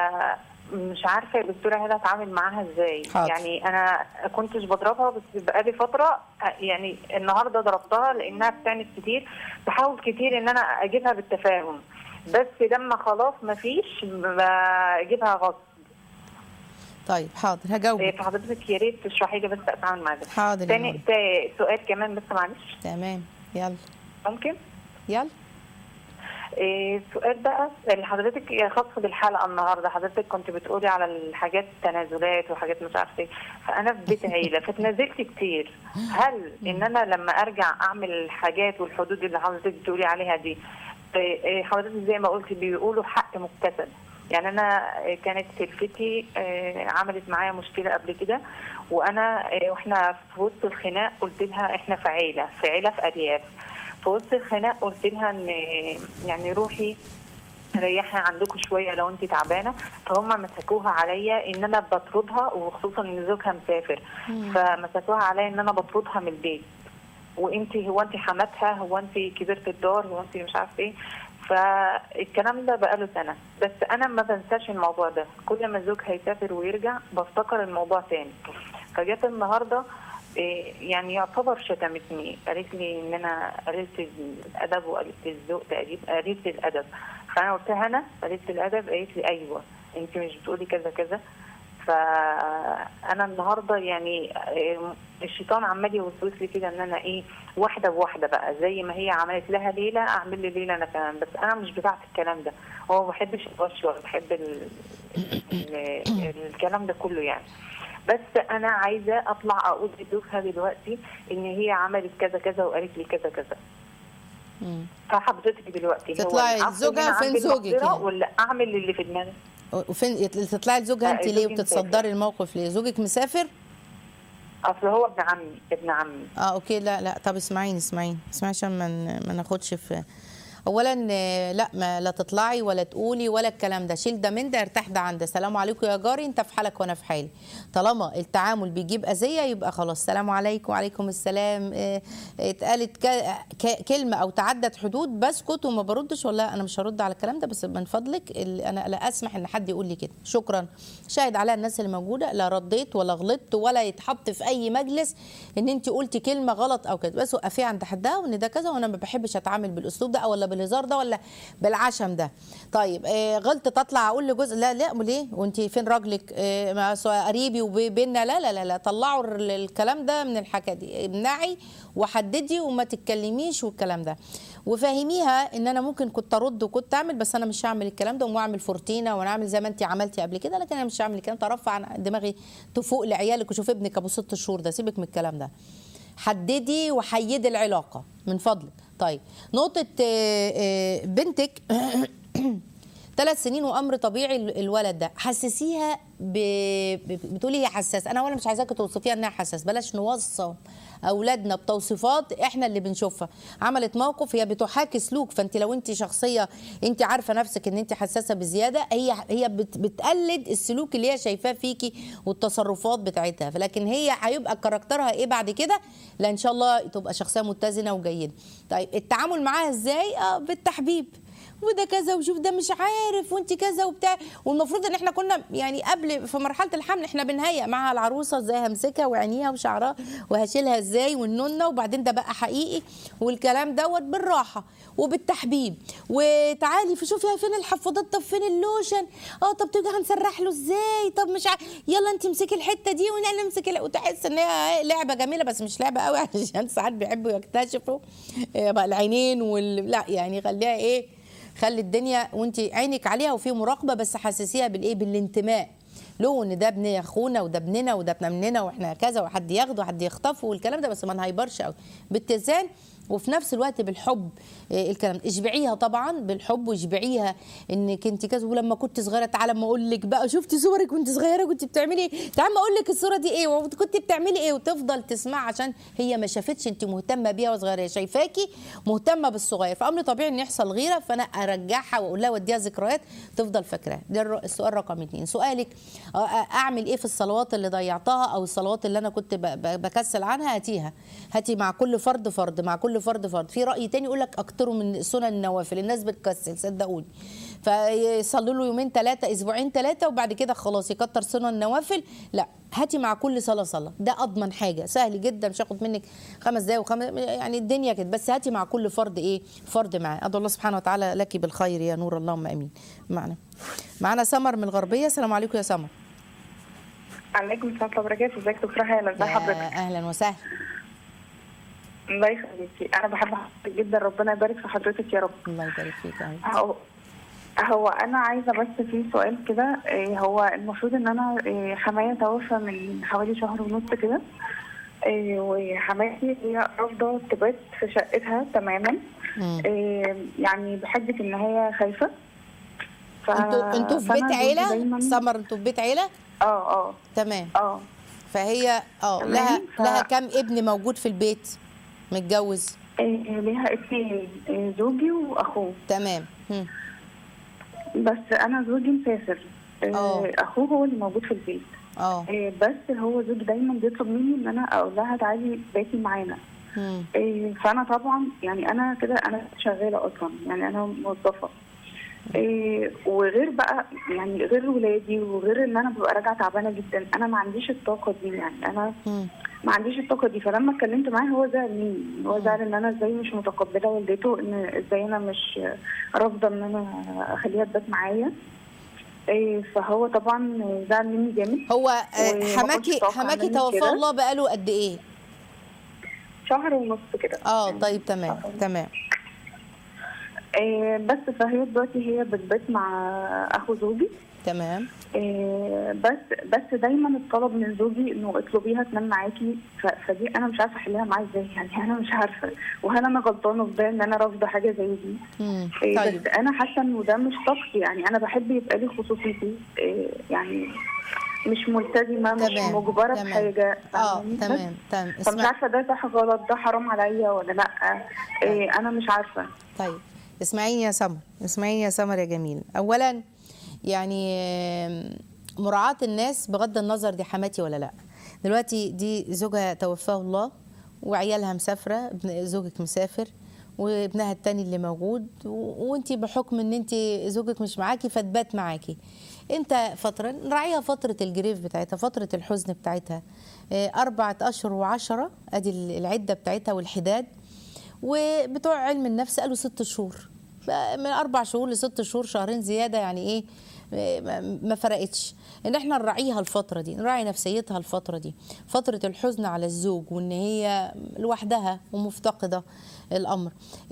مش عارفه يا دكتوره هنا اتعامل معاها ازاي حاضر. يعني انا كنتش بضربها بس بقالي فتره يعني النهارده ضربتها لانها بتعند كتير بحاول كتير ان انا اجيبها بالتفاهم بس لما خلاص مفيش بجيبها غصب طيب حاضر إيه، هجاوبك فحضرتك يا ريت تشرحي لي بس اتعامل مع ده حاضر يا تاني نوران. تا- سؤال كمان بس معلش تمام يلا ممكن يلا إيه سؤال بقى اللي حضرتك خاص بالحلقه النهارده حضرتك كنت بتقولي على الحاجات التنازلات وحاجات مش عارفه ايه فانا في بيت عيله فتنازلت كتير هل ان انا لما ارجع اعمل الحاجات والحدود اللي حضرتك بتقولي عليها دي إيه، إيه، حضرتك زي ما قلتي بيقولوا حق مكتسب يعني انا كانت سلفتي آه، عملت معايا مشكله قبل كده وانا آه، واحنا في وسط الخناق قلت لها احنا في عيله في عيله في ارياف في وسط الخناق قلت لها ان يعني روحي ريحي عندكم شويه لو انت تعبانه فهم مسكوها عليا ان انا بطردها وخصوصا ان زوجها مسافر فمسكوها عليا ان انا بطردها من البيت وانت هو انت حماتها هو انت كبيره الدار هو انت مش عارف ايه فالكلام ده بقاله سنه بس انا ما بنساش الموضوع ده كل ما زوجها يسافر ويرجع بفتكر الموضوع تاني فجت النهارده إيه، يعني يعتبر شتمتني قالت لي ان انا قللت الادب وقللت الذوق تقريبا قللت الادب فانا قلت لها انا قللت الادب قالت لي ايوه انت مش بتقولي كذا كذا فانا النهارده يعني إيه، الشيطان عمال يوسوس لي كده ان انا ايه واحده بواحده بقى زي ما هي عملت لها ليله اعمل لي ليله انا كمان بس انا مش بتاعت الكلام ده هو ما بحبش الغش ولا بحب ال... ال... الكلام ده كله يعني بس انا عايزه اطلع اقول لزوجها دلوقتي ان هي عملت كذا كذا وقالت لي كذا كذا مم. فحضرتك دلوقتي هو تطلعي العفو زوجها إن أنا فين عندي زوجك المقدرة يعني؟ ولا اعمل اللي في دماغي وفين تطلعي لزوجها لا، انت ليه زوجي مسافر. وبتتصدري الموقف ليه زوجك مسافر اصل هو ابن عمي ابن عمي اه اوكي لا لا طب اسمعيني اسمعيني اسمعي عشان ما ن- ما ناخدش في اولا آه، لا ما لا تطلعي ولا تقولي ولا الكلام ده شيل ده من ده ارتاح ده عن ده سلام عليكم يا جاري انت في حالك وانا في حالي طالما التعامل بيجيب اذيه يبقى خلاص سلام عليكم وعليكم السلام آه، اتقالت ك- ك- كلمه او تعدت حدود بسكت وما بردش ولا انا مش هرد على الكلام ده بس من فضلك ال- انا لا اسمح ان حد يقول لي كده شكرا شاهد عليها الناس اللي موجوده لا رديت ولا غلطت ولا يتحط في اي مجلس ان انت قلتي كلمه غلط او كده بس وقفيه عند حدها وان ده كذا وانا ما بحبش اتعامل بالاسلوب ده ولا بالهزار ده ولا بالعشم ده طيب آه غلطت اطلع اقول لجزء لا لا ليه وانت فين راجلك آه ما سواء قريبي وبيننا لا لا لا لا طلعوا ال- الكلام ده من الحكايه دي امنعي وحددي وما تتكلميش والكلام ده وفهميها ان انا ممكن كنت ارد وكنت اعمل بس انا مش هعمل الكلام ده واعمل فورتينا وانا اعمل زي ما انت عملتي قبل كده لكن انا مش هعمل الكلام ده ارفع عن دماغي تفوق لعيالك وشوف ابنك ابو ست شهور ده سيبك من الكلام ده حددي وحيدي العلاقه من فضلك طيب نقطه آه، آه، بنتك ثلاث سنين وامر طبيعي ال- الولد ده حسسيها ب... ب- بتقولي هي حساس انا ولا مش عايزاكي توصفيها انها حساس بلاش نوصف اولادنا بتوصيفات احنا اللي بنشوفها عملت موقف هي بتحاكي سلوك فانت لو انت شخصيه انت عارفه نفسك ان انت حساسه بزياده هي هي بت... بتقلد السلوك اللي هي شايفاه فيكي والتصرفات بتاعتها فلكن هي هيبقى كاركترها ايه بعد كده لا ان شاء الله تبقى شخصيه متزنه وجيده طيب التعامل معاها ازاي اه بالتحبيب وده كذا وشوف ده مش عارف وانت كذا وبتاع والمفروض ان احنا كنا يعني قبل في مرحله الحمل احنا بنهيئ معاها العروسه ازاي همسكها وعينيها وشعرها وهشيلها ازاي والنونه وبعدين ده بقى حقيقي والكلام دوت بالراحه وبالتحبيب وتعالي في شوفي فين الحفاضات طب فين اللوشن اه طب تيجي هنسرح له ازاي طب مش عارف يلا انت امسكي الحته دي وانا نمسك ال- وتحس ان هي لعبه جميله بس مش لعبه قوي عشان ساعات بيحبوا يكتشفوا آه، بقى العينين وال لا يعني خليها ايه خلي الدنيا وانت عينك عليها وفي مراقبه بس حسسيها بالايه بالانتماء له ان ده ابن اخونا وده ابننا وده ابن مننا واحنا كذا وحد ياخده وحد يخطفه والكلام ده بس ما نهيبرش قوي باتزان وفي نفس الوقت بالحب إيه الكلام ده. اشبعيها طبعا بالحب واشبعيها انك انت كذا ولما كنت صغيره تعالى اما اقول لك بقى شفتي صورك وانت صغيره كنت بتعملي ايه تعالى اما اقول لك الصوره دي ايه وكنت بتعملي ايه وتفضل تسمع عشان هي ما شافتش انت مهتمه بيها وصغيره هي شايفاكي مهتمه بالصغير فامر طبيعي ان يحصل غيره فانا ارجعها واقول لها وديها ذكريات تفضل فاكراها ده الر- السؤال رقم اتنين سؤالك آه، آه، اعمل ايه في الصلوات اللي ضيعتها او الصلوات اللي انا كنت ب- ب- بكسل عنها هاتيها هاتي مع كل فرد فرد مع كل فرد فرد في راي تاني يقول لك اكتروا من سنن النوافل الناس بتكسل صدقوني فيصلوا له يومين ثلاثه اسبوعين ثلاثه وبعد كده خلاص يكتر سنن النوافل لا هاتي مع كل صلاه صلاه ده اضمن حاجه سهل جدا مش هاخد منك خمس دقايق وخمس يعني الدنيا كده بس هاتي مع كل فرد ايه فرد معاه ادعو الله سبحانه وتعالى لك بالخير يا نور اللهم امين معنا معنا سمر من الغربيه السلام عليكم يا سمر عليكم السلام ورحمة الله وبركاته ازيك دكتورة هالة ازي يا حضرتك اهلا وسهلا الله يخليكي انا بحب حضرتك جدا ربنا يبارك في حضرتك يا رب الله يبارك فيك يا حبيبي. هو هو انا عايزه بس في سؤال كده إيه هو المفروض ان انا إيه حماية توفى من حوالي شهر ونص كده إيه وحماتي هي رافضه تبات في شقتها تماما مم. إيه يعني بحجه ان هي خايفه ف... انتوا انتوا في فأنا بيت زوجي عيله دايما سمر انتوا في بيت عيله اه اه تمام اه فهي اه تمام، لها ف- لها كام ابن موجود في البيت متجوز إيه، ليها اتنين إيه، زوجي واخوه تمام هم. بس انا زوجي مسافر إيه، اه. اخوه هو اللي موجود في البيت اه إيه، بس هو زوجي دايما بيطلب مني ان انا اقول لها تعالي بيتي معانا هم. إيه، فانا طبعا يعني انا كده انا شغاله اصلا يعني انا موظفه إيه، وغير بقى يعني غير ولادي وغير ان انا ببقى راجعه تعبانه جدا انا ما عنديش الطاقه دي يعني انا هم. ما عنديش الطاقه دي فلما اتكلمت معاه هو زعل مني هو زعل ان انا ازاي مش متقبله والدته ان ازاي انا مش رافضه ان انا اخليها تبات معايا إيه، فهو طبعا زعل مني جامد هو آه، وما حماكي كنتش أتوقع حماكي منه توفاه كده. الله بقاله قد ايه شهر ونص كده اه طيب تمام تمام إيه، بس فهي دلوقتي هي بتبات مع اخو زوجي تمام إيه، بس بس دايما الطلب من زوجي انه اطلبيها تنام معاكي ف- فدي انا مش عارفه احلها معاه ازاي يعني انا مش عارفه وهل انا غلطانه في ده ان انا رافضه حاجه زي دي هم. إيه، طيب بس انا حاسه انه ده مش طاقتي يعني انا بحب يبقى لي خصوصيتي إيه، يعني مش ملتزمه مش تمام، مجبره تمام. بحاجه اه فاهماني؟ تمام تمام بس- فمش اسمع عارفه ده صح غلط ده حرام عليا ولا لا إيه انا مش عارفه طيب اسمعيني يا سمر اسمعيني يا سمر يا جميل اولا يعني آم، مراعاة الناس بغض النظر دي حماتي ولا لا دلوقتي دي زوجها توفاه الله وعيالها مسافرة ابن زوجك مسافر وابنها التاني اللي موجود و- وانت بحكم ان انت زوجك مش معاكي فتبات معاكي انت فترة نراعيها فترة الجريف بتاعتها فترة الحزن بتاعتها آه، أربعة أشهر وعشرة أدي العدة بتاعتها والحداد وبتوع علم النفس قالوا ست شهور من اربع شهور لست شهور شهرين زياده يعني ايه ما- ما فرقتش ان احنا نراعيها الفتره دي نراعي نفسيتها الفتره دي فتره الحزن على الزوج وان هي لوحدها ومفتقده الامر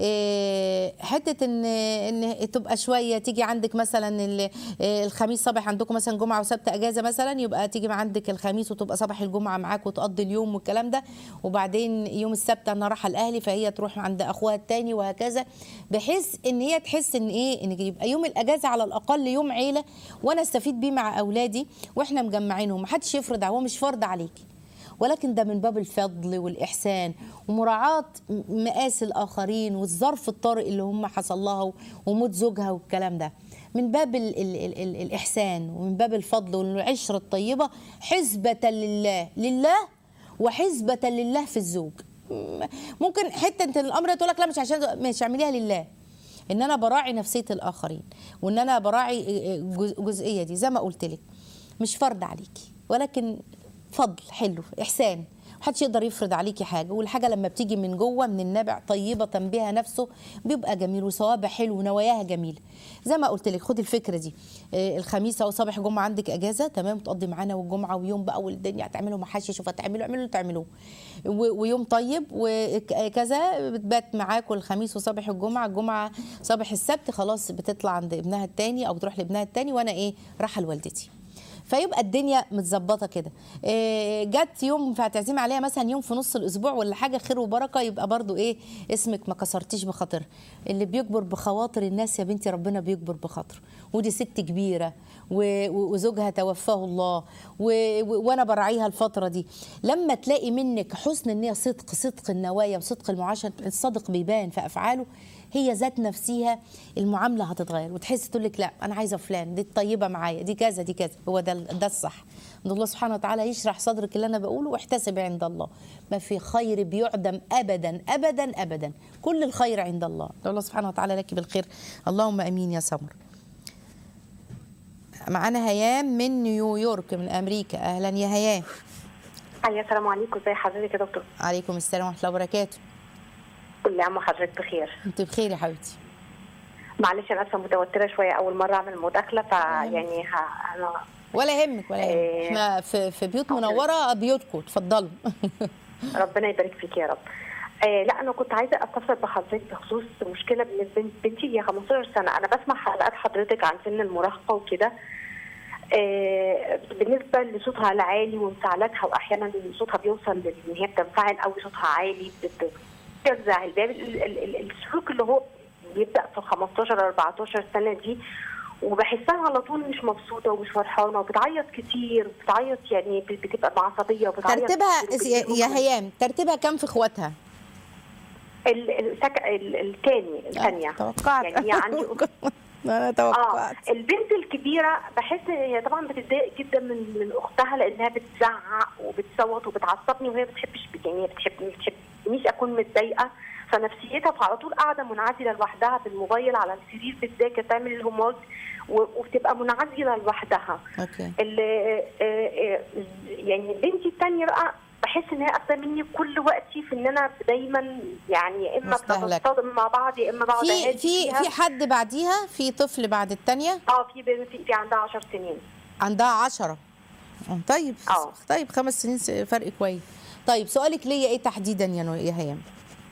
إيه، حته ان ان تبقى شويه تيجي عندك مثلا ال- إيه، الخميس صباح عندكم مثلا جمعه وسبت اجازه مثلا يبقى تيجي مع عندك الخميس وتبقى صباح الجمعه معاك وتقضي اليوم والكلام ده وبعدين يوم السبت انا رايحه الاهلي فهي تروح عند اخوها التاني وهكذا بحيث ان هي تحس ان ايه ان يبقى يوم الاجازه على الاقل يوم عيله وانا استفيد بيه مع اولادي واحنا مجمعينهم محدش يفرض هو مش فرض عليكي ولكن ده من باب الفضل والإحسان ومراعاة م- مقاس الآخرين والظرف الطارئ اللي هم حصل لها وموت زوجها والكلام ده من باب ال ال ال ال الإحسان ومن باب الفضل والعشرة الطيبة حسبة لله لله وحسبة لله في الزوج م- ممكن حتة انت الأمر تقول لك لا مش عشان ماشي اعمليها لله ان انا براعي نفسيه الاخرين وان انا براعي جز- الجزئيه دي زي ما قلت لك مش فرض عليكي ولكن فضل حلو احسان محدش يقدر يفرض عليكي حاجه والحاجه لما بتيجي من جوه من النبع طيبه بها نفسه بيبقى جميل وصوابها حلو ونواياها جميله زي ما قلت لك خدي الفكره دي آه، الخميس او صباح جمعه عندك اجازه تمام تقضي معانا والجمعه ويوم بقى والدنيا هتعملوا محاشي شوف هتعملوا اعملوا اللي تعملوه و- ويوم طيب وكذا بتبات معاكم الخميس وصباح الجمعه الجمعه صباح السبت خلاص بتطلع عند ابنها التاني او بتروح لابنها التاني وانا ايه رايحه لوالدتي فيبقى الدنيا متظبطه كده إيه، جت يوم فهتعزمي عليها مثلا يوم في نص الاسبوع ولا حاجه خير وبركه يبقى برضو ايه اسمك ما كسرتيش بخاطرها اللي بيكبر بخواطر الناس يا بنتي ربنا بيكبر بخاطره ودي ست كبيره و- و- وزوجها توفاه الله و- و- وانا براعيها الفتره دي لما تلاقي منك حسن النيه صدق صدق النوايا وصدق المعاشره الصادق بيبان في افعاله هي ذات نفسها المعامله هتتغير وتحس تقول لك لا انا عايزه فلان دي الطيبه معايا دي كذا دي كذا هو ده ده الصح ان الله سبحانه وتعالى يشرح صدرك اللي انا بقوله واحتسب عند الله ما في خير بيعدم ابدا ابدا ابدا كل الخير عند الله الله سبحانه وتعالى لك بالخير اللهم امين يا سمر معانا هيام من نيويورك من امريكا اهلا يا هيام أيوة السلام عليكم ازي حضرتك يا دكتور عليكم السلام ورحمه الله وبركاته كل عام وحضرتك بخير انت بخير يا حبيبتي معلش انا اسفه متوتره شويه اول مره اعمل مداخله فيعني ه- انا ولا يهمك ولا يهمك إيه. احنا في في بيوت منوره بيوتكم اتفضلوا ربنا يبارك فيك يا رب آه لا انا كنت عايزه استفسر بحضرتك بخصوص مشكله بالنسبه بنتي هي 15 سنه انا بسمع حلقات حضرتك عن سن المراهقه وكده آه بالنسبه لصوتها العالي وانفعالاتها واحيانا صوتها بيوصل ان هي بتنفعل قوي صوتها عالي بت- بترزع الباب ال- ال- ال- السلوك اللي هو بيبدا في 15 14 سنه دي وبحسها على طول مش مبسوطه ومش فرحانه وبتعيط كتير بتعيط يعني ب- بتبقى بعصبيه وبتعيط ترتيبها كتير يا- وبتروح يا هيام ترتيبها كام في اخواتها ال- السك... ال- التاني الثانيه توقعت يعني هي عندي انا اه توقعت البنت الكبيره بحس هي طبعا بتتضايق جدا من من اختها لانها بتزعق وبتصوت وبتعصبني وهي بتحبش يعني بتحب ما بتحبنيش اكون متضايقه فنفسيتها فعلى طول قاعده منعزله لوحدها بالموبايل على السرير بتذاكر تعمل الهوم ورك و- وبتبقى منعزله لوحدها اوكي ال- آه، آه، يعني بنتي الثانيه بقى بحس ان هي اخده مني كل وقتي في ان انا دايما يعني يا اما مستهلك. بنصطدم مع بعض يا اما بقعد في أهادي في فيها. في حد بعديها في طفل بعد الثانيه اه في بنت في عندها 10 سنين عندها عشرة آه، طيب آه. طيب خمس سنين س- فرق كويس طيب سؤالك ليا ايه تحديدا يا نو- يا هيام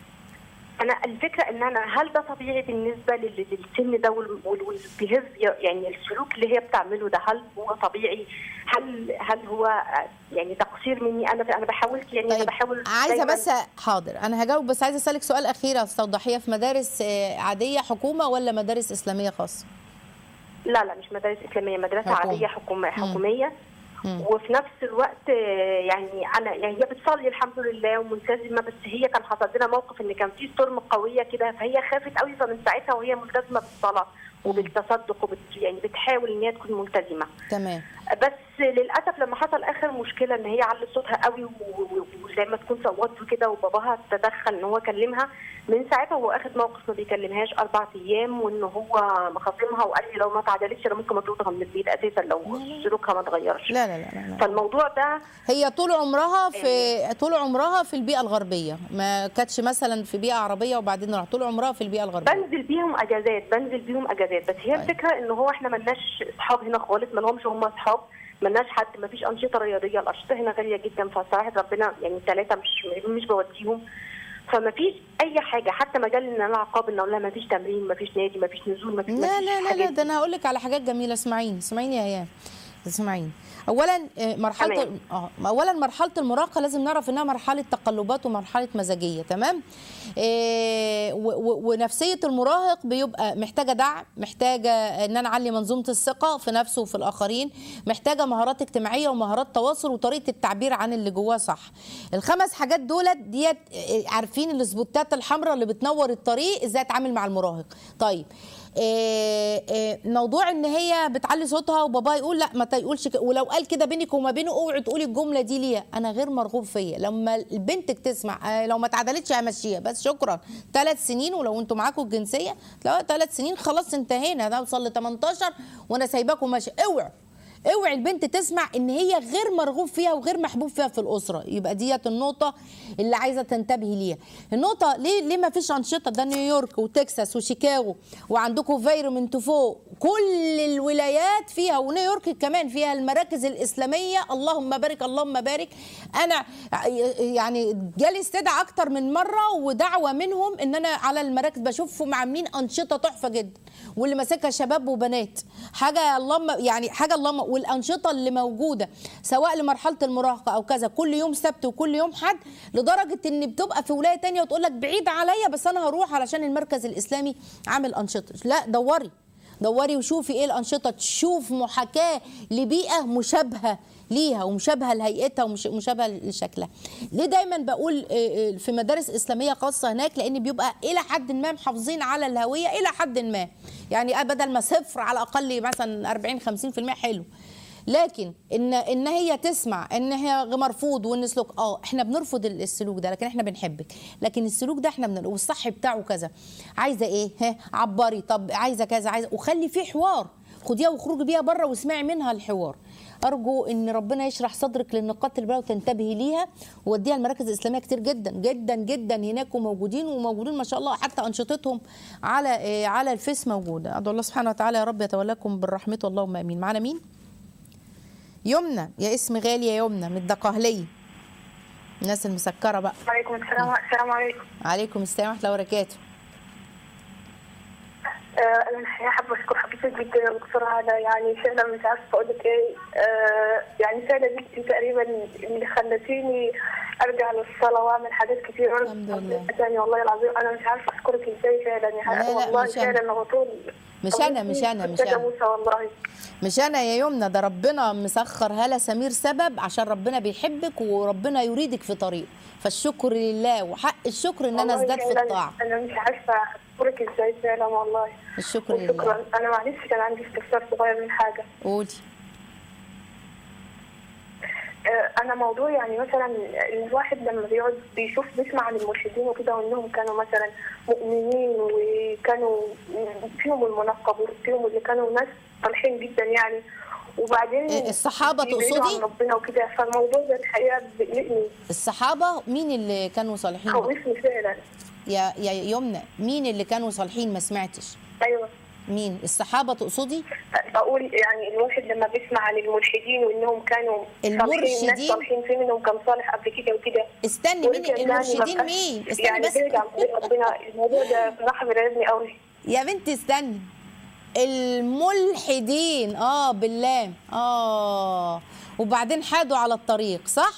انا الفكره ان انا هل ده طبيعي بالنسبه لل- للسن ده وال- وال- والبيهيفير يعني السلوك اللي هي بتعمله ده هل هو طبيعي هل هل هو آه، يعني تقصير مني انا انا بحاول يعني انا طيب بحاول عايزه دايماً- بس حاضر انا هجاوب بس عايزه اسالك سؤال اخير استوضحيه في مدارس آه، عاديه حكومه ولا مدارس اسلاميه خاصه لا لا مش مدارس اسلاميه مدرسه حكومة. عاديه حكومه حكوميه مم. وفي نفس الوقت آه، يعني انا يعني هي بتصلي الحمد لله وملتزمه بس هي كان حصل لنا موقف ان كان في ستورم قويه كده فهي خافت قوي فمن ساعتها وهي ملتزمه بالصلاه وبالتصدق وبت يعني بتحاول ان هي تكون ملتزمه تمام بس للاسف لما حصل اخر مشكله ان هي علت صوتها قوي و- و- وزي ما تكون صوتت كده وباباها تدخل ان هو كلمها من ساعتها هو اخد موقف ما بيكلمهاش اربع ايام وان هو مخاصمها وقال لي لو ما تعدلتش انا ممكن اطردها من البيت اساسا لو سلوكها ما اتغيرش لا لا لا لا, لا. فالموضوع ده هي طول عمرها في طول عمرها في البيئه الغربيه ما كانتش مثلا في بيئه عربيه وبعدين راح طول عمرها في البيئه الغربيه بنزل بيهم اجازات بنزل بيهم اجازات بس هي طيب. الفكره ان هو احنا ملناش اصحاب هنا خالص ما لهمش هم اصحاب ملناش حد ما فيش انشطه رياضيه الانشطه هنا غاليه جدا فصراحه ربنا يعني الثلاثه مش مش بوديهم فما فيش اي حاجه حتى مجال ان انا عقاب ان اقول لها ما فيش تمرين ما فيش نادي ما فيش نزول ما فيش ما لا فيش لا لا لا حاجات ده انا هقول لك على حاجات جميله اسمعيني اسمعيني يا هيام اسمعيني اولا آه، مرحله تمام. اه اولا مرحله المراهقه لازم نعرف انها مرحله تقلبات ومرحله مزاجيه تمام آه، و- و- ونفسيه المراهق بيبقى محتاجه دعم محتاجه ان انا اعلي منظومه الثقه في نفسه وفي الاخرين محتاجه مهارات اجتماعيه ومهارات تواصل وطريقه التعبير عن اللي جواه صح الخمس حاجات دولت ديت آه، عارفين السبوتات الحمراء اللي بتنور الطريق ازاي اتعامل مع المراهق طيب آه، آه، موضوع ان هي بتعلي صوتها وبابا يقول لا ما تقولش كده ولو قال كده بينك وما بينه اوعي تقولي الجمله دي ليها انا غير مرغوب فيا لما بنتك تسمع آه، لو ما اتعدلتش همشيها بس شكرا ثلاث سنين ولو انتوا معاكم الجنسيه تلاقوا ثلاث سنين خلاص انتهينا ده وصل ل 18 وانا سايباكم ماشي اوعوا اوعي البنت تسمع ان هي غير مرغوب فيها وغير محبوب فيها في الاسره يبقى ديت النقطه اللي عايزه تنتبهي ليها النقطه ليه ليه ما فيش انشطه ده نيويورك وتكساس وشيكاغو وعندكم فيرومنت فوق كل الولايات فيها ونيويورك كمان فيها المراكز الاسلاميه اللهم بارك اللهم بارك انا يعني جالي استدعاء اكتر من مره ودعوه منهم ان انا على المراكز بشوفهم عاملين انشطه تحفه جدا واللي ماسكها شباب وبنات حاجه اللهم يعني حاجه اللهم والانشطه اللي موجوده سواء لمرحله المراهقه او كذا كل يوم سبت وكل يوم حد لدرجه ان بتبقى في ولايه تانية وتقول لك بعيد عليا بس انا هروح علشان المركز الاسلامي عامل انشطه لا دوري دوري وشوفي ايه الانشطه تشوف محاكاه لبيئه مشابهه ليها ومشابهه لهيئتها ومشابهه لشكلها ليه دايما بقول آه، آه، في مدارس اسلاميه خاصه هناك لان بيبقى الى حد ما محافظين على الهويه الى حد ما يعني بدل ما صفر على الاقل مثلا 40 50% حلو لكن ان ان هي تسمع ان هي مرفوض وان سلوك اه احنا بنرفض السلوك ده لكن احنا بنحبك لكن السلوك ده احنا بن... والصح بتاعه كذا عايزه ايه ها عبري طب عايزه كذا عايزه وخلي فيه حوار خديها واخرجي بيها بره واسمعي منها الحوار ارجو ان ربنا يشرح صدرك للنقاط اللي بقى وتنتبهي ليها ووديها المراكز الاسلاميه كتير جدا جدا جدا هناك وموجودين وموجودين ما شاء الله حتى انشطتهم على آه، على الفيس موجوده ادعو الله سبحانه وتعالى يا رب يتولاكم بالرحمه اللهم امين معانا مين يمنى يا اسم غالي يا يمنى من الدقهليه الناس المسكره بقى وعليكم السلام السلام عليكم عليكم السلام ورحمه الله وبركاته آه، انا الحقيقه حابه اشكر حضرتك ميرسي جدا يا دكتورة هذا يعني فعلا مش عارفة أقول لك إيه آه يعني فعلا أنت تقريبا اللي خلتيني أرجع للصلاة وأعمل حاجات كتير الحمد لله. يعني والله العظيم أنا مش عارفة أشكرك إزاي فعلا لا، يعني لا، والله مش أنا. فعلا على طول مش أنا، مش أنا، مش كده أنا. موسى والله مش انا يا يمنى ده ربنا مسخر هالة سمير سبب عشان ربنا بيحبك وربنا يريدك في طريق فالشكر لله وحق الشكر ان انا والله ازداد في فعلاً الطاعه أنا مش عارفة أشكرك إزاي فعلا والله الشكر لله وشكرا أنا معلش كان عندي استفسار صغير من حاجة قولي آه، انا موضوع يعني مثلا الواحد لما بيقعد بيشوف بيسمع عن المرشدين وكده وانهم كانوا مثلا مؤمنين وكانوا فيهم المنقب وفيهم اللي كانوا ناس صالحين جدا يعني وبعدين إيه، الصحابة بيبعدوا تقصدي؟ عن ربنا وكده فالموضوع ده الحقيقه بيقلقني الصحابه مين اللي كانوا صالحين خوفني فعلا يا يا يمنى مين اللي كانوا صالحين ما سمعتش ايوه مين الصحابه تقصدي بقول يعني الواحد لما بيسمع عن الملحدين وانهم كانوا صالحين ناس المرشدين؟ صالحين في منهم كان صالح قبل كده وكده استني مين ولكن يعني ما المرشدين بقاش- مين استني يعني بس بعيد عن طريق ربنا الموضوع ده بصراحه بيرعبني قوي يا بنتي استني الملحدين اه بالله اه وبعدين حادوا على الطريق صح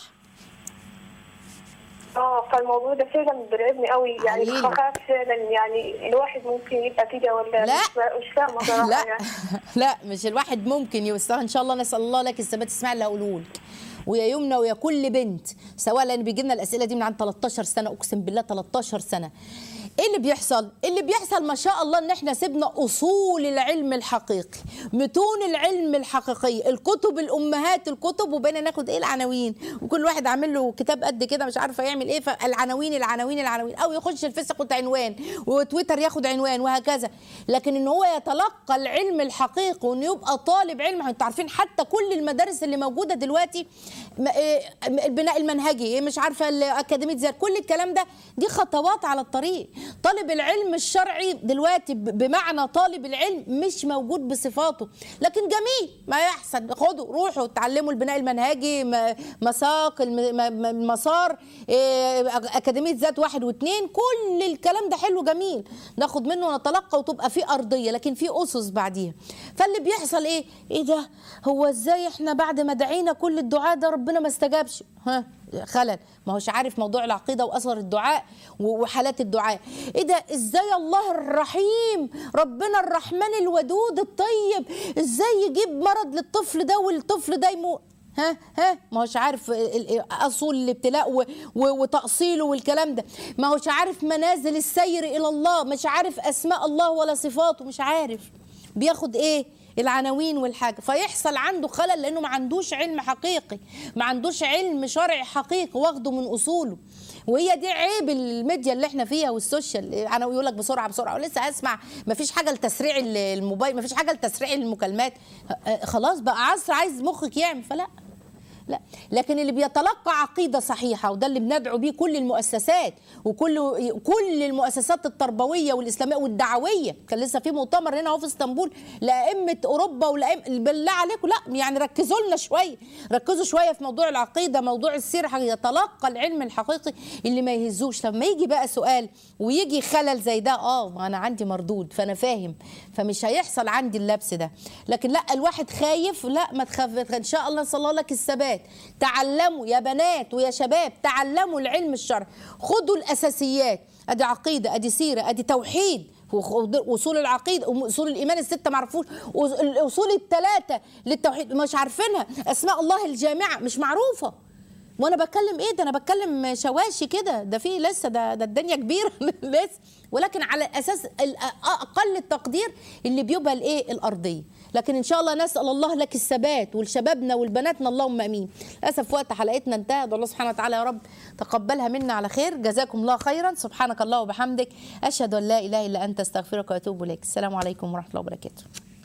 اه فالموضوع ده فعلا بيرعبني قوي يعني علينا. بخاف فعلا يعني الواحد ممكن يبقى كده ولا لا. مش مش فاهمه صراحه لا يعني لا مش الواحد ممكن يوسعها ان شاء الله نسال الله لك الثبات اسمع اللي هقوله لك ويا يمنى ويا كل بنت سواء لان بيجي لنا الاسئله دي من عن 13 سنه اقسم بالله 13 سنه ايه اللي بيحصل اللي بيحصل ما شاء الله ان احنا سيبنا اصول العلم الحقيقي متون العلم الحقيقيه الكتب الامهات الكتب وبقينا ناخد ايه العناوين وكل واحد عامل له كتاب قد كده مش عارفه يعمل ايه فالعناوين العناوين العناوين او يخش الفيس ياخد عنوان وتويتر ياخد عنوان وهكذا لكن ان هو يتلقى العلم الحقيقي وانه يبقى طالب علم انتوا عارفين حتى كل المدارس اللي موجوده دلوقتي م- إيه، البناء المنهجي إيه، مش عارفه الاكاديميه زي كل الكلام ده دي خطوات على الطريق طالب العلم الشرعي دلوقتي ب- بمعنى طالب العلم مش موجود بصفاته لكن جميل ما يحسن خدوا روحوا اتعلموا البناء المنهجي م- مساق الم- م- م- المسار إيه، اكاديميه ذات واحد واثنين كل الكلام ده حلو جميل ناخد منه ونتلقى وتبقى في ارضيه لكن في اسس بعديها فاللي بيحصل ايه ايه ده هو ازاي احنا بعد ما دعينا كل الدعاء ده ربنا ما استجابش ها خلل ما هوش عارف موضوع العقيده واثر الدعاء و- وحالات الدعاء ايه ده ازاي الله الرحيم ربنا الرحمن الودود الطيب ازاي يجيب مرض للطفل ده والطفل ده يموت ها ها ما هوش عارف ال- ال- اصول الابتلاء و- و- وتاصيله والكلام ده ما هوش عارف منازل السير الى الله مش عارف اسماء الله ولا صفاته مش عارف بياخد ايه العناوين والحاجه فيحصل عنده خلل لانه ما عندوش علم حقيقي ما عندوش علم شرعي حقيقي واخده من اصوله وهي دي عيب الميديا اللي احنا فيها والسوشيال انا يقول لك بسرعه بسرعه ولسه اسمع ما فيش حاجه لتسريع ال- الموبايل ما فيش حاجه لتسريع المكالمات آه، خلاص بقى عصر عايز مخك يعمل فلا لا لكن اللي بيتلقى عقيده صحيحه وده اللي بندعو بيه كل المؤسسات وكل كل المؤسسات التربويه والاسلاميه والدعويه كان لسه في مؤتمر هنا اهو في اسطنبول لائمه اوروبا ولائمه بالله عليكم لا يعني ركزوا لنا شويه ركزوا شويه في موضوع العقيده موضوع السير يتلقى العلم الحقيقي اللي ما يهزوش لما يجي بقى سؤال ويجي خلل زي ده اه ما انا عندي مردود فانا فاهم فمش هيحصل عندي اللبس ده لكن لا الواحد خايف لا ما تخاف ان شاء الله صلى الله لك الثبات تعلموا يا بنات ويا شباب تعلموا العلم الشرعي خدوا الاساسيات ادي عقيده ادي سيره ادي توحيد اصول العقيده اصول الايمان السته ما عرفوش الاصول الثلاثه للتوحيد مش عارفينها اسماء الله الجامعه مش معروفه وانا بتكلم ايه ده انا بتكلم شواشي كده ده في لسه ده ده الدنيا كبيره لسه ولكن على اساس ال- اقل التقدير اللي بيبقى الايه الارضيه لكن ان شاء الله نسال الله لك الثبات ولشبابنا ولبناتنا اللهم امين للاسف وقت حلقتنا انتهى الله سبحانه وتعالى يا رب تقبلها منا على خير جزاكم الله خيرا سبحانك الله وبحمدك اشهد ان لا اله الا انت استغفرك واتوب اليك السلام عليكم ورحمه الله وبركاته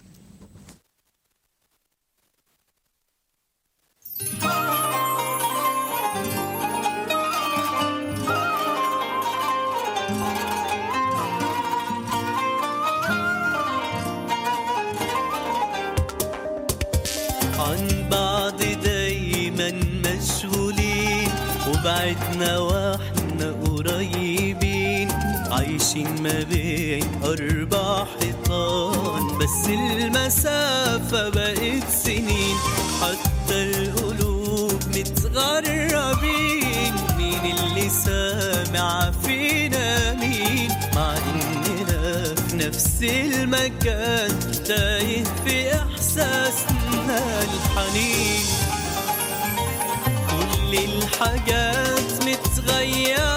عن بعض دايما مشغولين وبعدنا واحنا قريبين عايشين عايشين ما بين أربع حيطان بس المسافة بقت سنين حتى القلوب متغربين مين اللي سامع فينا مين مع إننا في نفس المكان تايه في إحساسنا الحنين كل الحاجات متغيرة